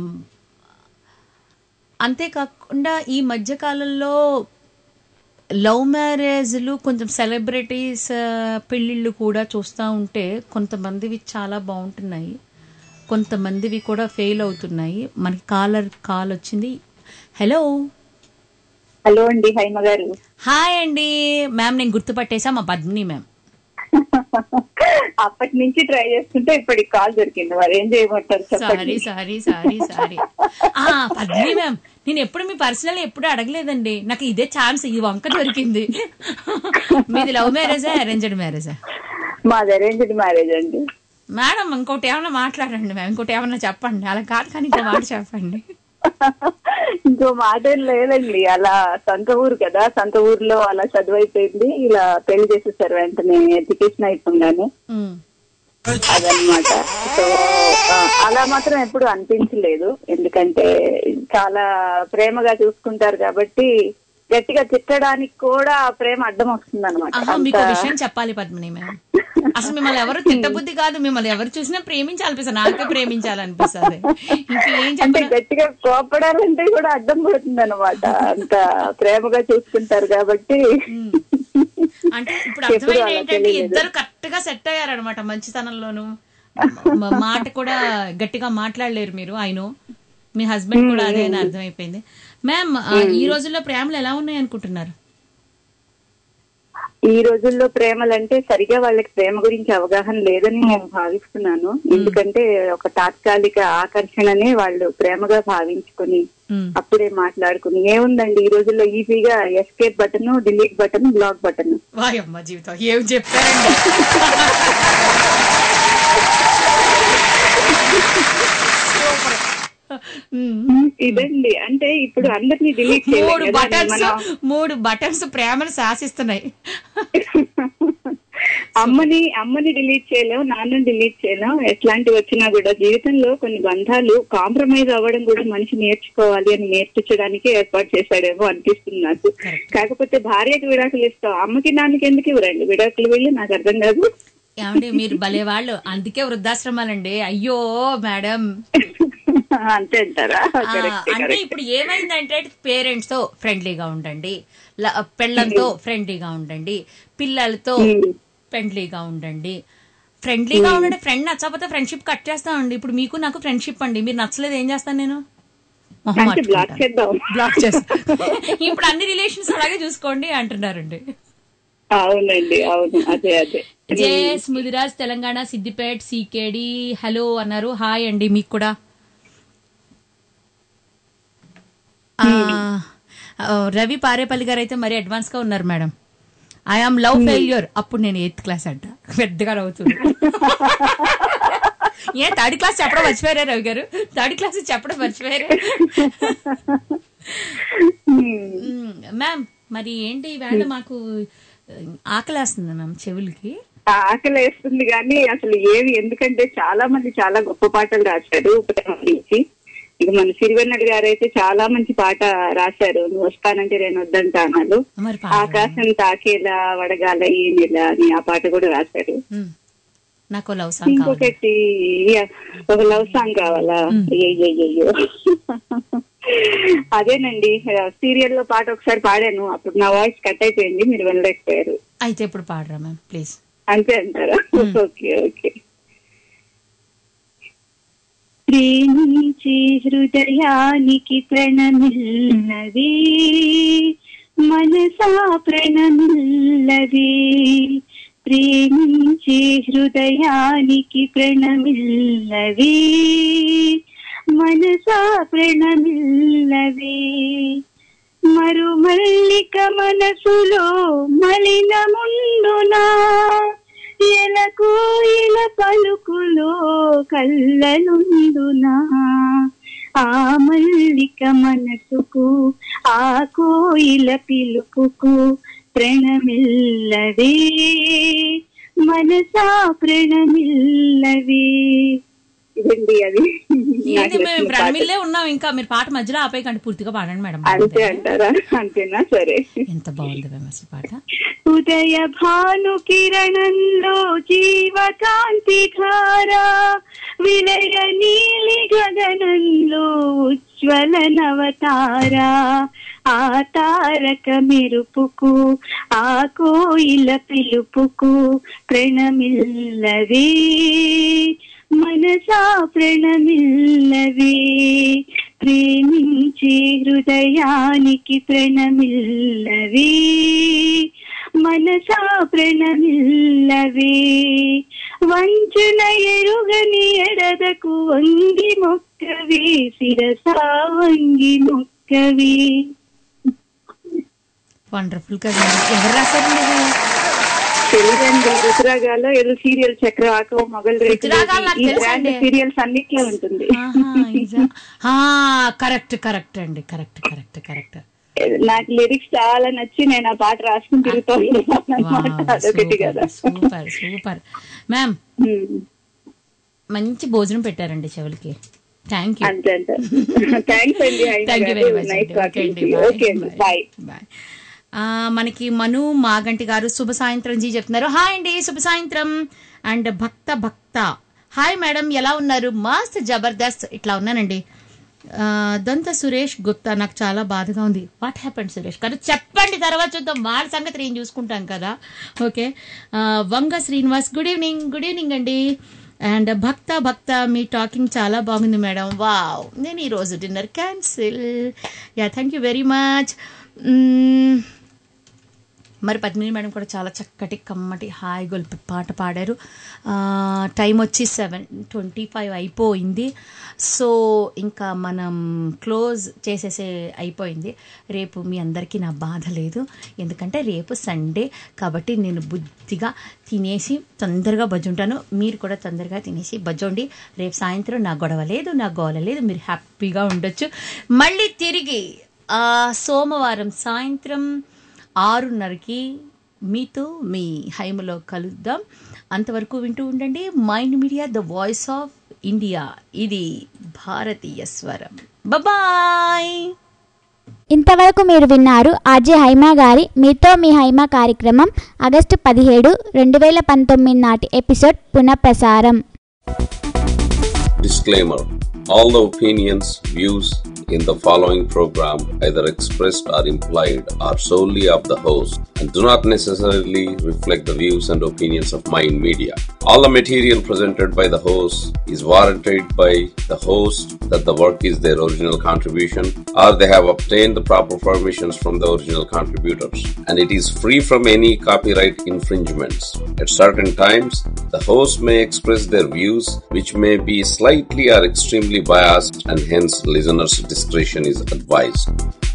అంతేకాకుండా ఈ మధ్యకాలంలో లవ్ మ్యారేజ్లు కొంచెం సెలబ్రిటీస్ పెళ్ళిళ్ళు కూడా చూస్తూ ఉంటే కొంతమందివి చాలా బాగుంటున్నాయి కొంతమందివి కూడా ఫెయిల్ అవుతున్నాయి మనకి కాలర్ కాల్ వచ్చింది హలో హలో అండి హైమ గారు హాయ్ అండి మ్యామ్ నేను గుర్తుపట్టేసా మా పద్మిని మ్యామ్ అప్పటి నుంచి ట్రై చేస్తుంటే ఇప్పటికి కాల్ దొరికింది మరి ఏం చేయమంటారు సారీ చెప్పండి సారీ సారీ సారీ ఆ పద్మిని మ్యామ్ నేను ఎప్పుడు మీ పర్సనల్ ఎప్పుడు అడగలేదండి నాకు ఇదే ఛాన్స్ ఈ వంక దొరికింది మీది లవ్ మ్యారేజా అరేంజ్డ్ మ్యారేజా మాది అరేంజ్డ్ మ్యారేజ్ అండి మేడం ఇంకోటి ఏమన్నా మాట్లాడండి మ్యామ్ ఇంకోటి ఏమన్నా చెప్పండి అలా కాదు కానీ ఇంకో మాట చెప్పండి ఇంకో మాట ఏం లేదండి అలా సొంత ఊరు కదా సొంత ఊర్లో అలా చదువు అయిపోయింది ఇలా పెళ్లి చేసేసారు వెంటనే ఎడ్యుకేషన్ అయిపోగానే ఉమ్. అదనమాట సో ఆ, అలా మాత్రం ఎప్పుడు అనిపించలేదు ఎందుకంటే చాలా ప్రేమగా చూసుకుంటారు కాబట్టి గట్టిగా తిట్టడానికి కూడా ఆ ప్రేమ అడ్డం వస్తుంది ఆహా మీకు ఒక విషయం చెప్పాలి పద్మిని మ్యామ్ అసలు మిమ్మల్ని ఎవరు తిట్టబుద్ధి కాదు మిమ్మల్ని ఎవరు చూసినా ప్రేమించాలనిపిస్తుంది నాకే ప్రేమించాలనిపిస్తుంది ఇంకా ఏం అంటే చెప్పను గట్టిగా కోపడాలంటే కూడా అడ్డం పడుతుంది అనమాట అంత ప్రేమగా చూసుకుంటారు కాబట్టి అంటే ఇప్పుడు ఎప్పుడు అర్థమైంది అలా ఏంటంటే తెలియలేదు. ఇద్దరు కరెక్ట్ గా సెట్ అయ్యారనమాట మంచితనంలోను మ- మాట కూడా గట్టిగా మాట్లాడలేరు మీరు ఆయన మీ హస్బెండ్ కూడా అదే అని అర్థమైపోయింది మ్యామ్ ఆ, ఈ రోజుల్లో ప్రేమలు ఎలా ఉన్నాయి అనుకుంటున్నారు ఈ రోజుల్లో ప్రేమలంటే సరిగా వాళ్ళకి ప్రేమ గురించి అవగాహన లేదని నేను భావిస్తున్నాను ఎందుకంటే ఒక తాత్కాలిక ఆకర్షణనే వాళ్ళు ప్రేమగా భావించుకుని మ్మ్. అప్పుడే మాట్లాడుకుని ఏముందండి ఈ రోజుల్లో ఈజీగా escape button delete button block button వాయమ్మ జీవితం ఏం చెప్పారండి సూపర్. మ్మ్. ఇదండి అంటే ఇప్పుడు అందరినీ డిలీట్ మూడు బటన్స్ మూడు బటన్స్ ప్రేమను శాసిస్తున్నాయి అమ్మని అమ్మని డిలీట్ చేయలేం నాన్నని డిలీట్ చేయలేం ఎట్లాంటివి వచ్చినా కూడా జీవితంలో కొన్ని బంధాలు కాంప్రమైజ్ అవ్వడం కూడా మనిషి నేర్చుకోవాలి అని నేర్పించడానికి ఏర్పాటు చేశాడేమో అనిపిస్తుంది నాకు కాకపోతే భార్యకి విడాకులు ఇస్తాం అమ్మకి నాన్నకి ఎందుకు ఇవ్వరండి విడాకులు వెళ్ళి నాకు అర్థం కాదు ఏమండి మీరు భలే వాళ్ళు అందుకే వృద్ధాశ్రమాలండి అయ్యో మేడం అంతే అంటారా ఆ, కరెక్ట్ అంటే ఇప్పుడు ఏమైందంటే పేరెంట్స్ తో ఫ్రెండ్లీగా ఉండండి ల- పెళ్ళంతో ఫ్రెండ్లీగా ఉండండి పిల్లలతో ఫ్రెండ్లీగా ఉండండి ఫ్రెండ్లీగా ఉండండి ఫ్రెండ్ నచ్చకపోతే ఫ్రెండ్షిప్ కట్ చేస్తామండి ఇప్పుడు మీకు నాకు ఫ్రెండ్షిప్ అండి మీరు నచ్చలేదు ఏం చేస్తాను నేను మొహం అంటే బ్లాక్ మార్చుకుంటాను. చేద్దాం బ్లాక్ చేస్తా ఇప్పుడు అన్ని రిలేషన్స్ అలాగే చూసుకోండి అంటున్నారండి అవునండి అవును అదే అదే JS Mudiraj Telangana Siddipet CKD hello అన్నారు హాయ్ అండి మీకు కూడా ఆ, ఆ, రవి పారేపల్లి గారు అయితే మరీ అడ్వాన్స్ గా ఉన్నారు madam I am love failure అప్పుడు నేను ఎయిత్ క్లాస్ అంట పెద్దగా నవ్వుతుంది ఏ థర్డ్ క్లాస్ చెప్పడం మర్చిపోయారా రవి గారు థర్డ్ క్లాస్ చెప్పడం మర్చిపోయారు మ్యామ్ మరి ఏంటి ఈవేళ మాకు ఆకలేస్తుంది మ్యామ్ చెవులకి ఆకలి వేస్తుంది కానీ అసలు ఏవి ఎందుకంటే చాలా మంది చాలా గొప్ప పాటలు రాశారు ప్రేమ గురించి ఇక మన సిరివెన్నడి గారు అయితే చాలా మంచి పాట రాశారు నువ్వు వస్తానంటే నేను వద్దంటాను మరి ఆకాశం తాకేలా వడగాల ఈ నెల అని ఆ పాట కూడా రాశారు మ్మ్. నాకు లవ్ సాంగ్ కావాలి ఇంకొకటి యా, ఒక లవ్ సాంగ్ కావాలా అయ్యయ్యో అదేనండి సీరియల్ లో పాట ఒకసారి పాడాను అప్పుడు నా వాయిస్ కట్ అయిపోయింది మీరు వెళ్ళలేకపోయారు అయితే ఇప్పుడు పాడరా మ్యామ్ ప్లీజ్ అంతే అంటారా ఓకే ఓకే ప్రేమించే హృదయానికి ప్రణమిల్లవే మనసా ప్రణమిల్లవే ప్రేమించే హృదయానికి ప్రణమిల్లవే మనసా ప్రణమిల్లవే మరు మల్లిక మనసులో మలిన ముందునా ఎలకు ఇల పలుకులో కళ్ళనుందునా ఆ మల్లిక మనసుకు ఆ కోయిల పిలుపుకు ప్రణమిల్లవే మనసా ప్రణమిల్లవే ఇదండి అది ఏంటి నాకు మేము నచ్చిన పాట. ప్రణమిల్లే ఉన్నాం ఇంకా మీరు పాట మధ్యలో ఆపేయకండి పూర్తిగా పాడండి మేడం అంతే అంటారా అంతేనా సరే ఎంత బాగుంది మ్యామ్ అసలు పాట ఉదయ భాను కిరణంలో జీవకాంతి ధార విలయ నీలి గగనంలో ఉజ్వల నవతార ఆ తారక మెరుపుకు ఆ కోయిల పిలుపుకు ప్రణమిల్లవే మనసా ప్రణమిల్లవే ప్రేమించే హృదయానికి ప్రణమిల్లవే మనసా ప్రణమిల్లవే వంచన ఎరుగని ఎడదకు వంగి మొక్కవే శిరసా వంగి మొక్కవే వండర్ఫుల్ కదా ఎవరు రాశారండి ఇది? తెలియదండి రుతురాగాలో ఏదో సీరియల్ చక్రవాకం మొగల్ రుతురాగాలు నాకు తెలుసండి. సీరియల్స్ అన్నిట్లో ఉంటుంది కరెక్ట్ కరెక్ట్ అండి కరెక్ట్ కరెక్ట్ కరెక్ట్ నాకు లిరిక్స్ చాలా నచ్చి నేను ఆ పాట రాసుకుని తిరుగుతూ ఉంటాను అన్నమాట. అదొకటి కదా సూపర్ సూపర్ మ్యామ్ మంచి భోజనం పెట్టారండి చెవులకి థ్యాంక్ యూ అంతే అంతే థ్యాంక్స్ అండి thank you very much nice okay అండి ఓకే అండి బాయ్ బాయ్ ఆ, మనకి మను మాగంటి గారు శుభ సాయంత్రం జీ చెప్తున్నారు హాయ్ అండి శుభ సాయంత్రం and Bhakta Bhakta hi madam ఎలా ఉన్నారు మస్త్ జబర్దస్త్ ఇట్లా ఉన్నానండి ఆ, దంత సురేష్ గుప్తా నాకు చాలా బాధగా ఉంది వాట్ హ్యాపెండ్ సురేష్ గారు చెప్పండి తర్వాత చూద్దాం వాళ్ళ సంగతి నేను చూసుకుంటాం కదా ఓకే ఆ, Vanga Srinivas good evening good evening అండి అండ్ భక్త భక్త మీ టాకింగ్ చాలా బాగుంది మేడం వావ్ నేను ఈరోజు dinner cancel yeah thank you very much మరి పద్మిని మేడం కూడా చాలా చక్కటి కమ్మటి హాయ్ గొల్పి పాట పాడారు ఆ, టైం వచ్చి సెవెన్ ట్వంటీ ఫైవ్ అయిపోయింది సో ఇంకా మనం క్లోజ్ చేసేసే అయిపోయింది రేపు మీ అందరికీ నా బాధ లేదు ఎందుకంటే రేపు సండే కాబట్టి నేను బుద్ధిగా తినేసి తొందరగా బజ్జుంటాను మీరు కూడా తొందరగా తినేసి బజ్జోండి రేపు సాయంత్రం నా గొడవ లేదు నా గోల లేదు మీరు హ్యాపీగా ఉండొచ్చు మళ్ళీ తిరిగి ఆ, సోమవారం సాయంత్రం ఆరున్నరకి మీతో మీ హైమలో కలుద్దాం అంతవరకు వింటూ ఉండండి mind media the voice of India ఇది భారతీయ స్వరం బాయ్ ఇంతవరకు మీరు విన్నారు ఆర్జే హైమా గారి మీతో మీ హైమా కార్యక్రమం ఆగస్టు పదిహేడు రెండు వేల పంతొమ్మిది నాటి ఎపిసోడ్ పునఃప్రసారం Disclaimer All the opinions, views in the following program, either expressed or implied, are solely of the host and do not necessarily reflect the views and opinions of Mind Media. All the material presented by the host is warranted by the host that the work is their original contribution or they have obtained the proper permissions from the original contributors and it is free from any copyright infringements. At certain times, the host may express their views which may be slightly or extremely biased and hence listeners' discretion is advised.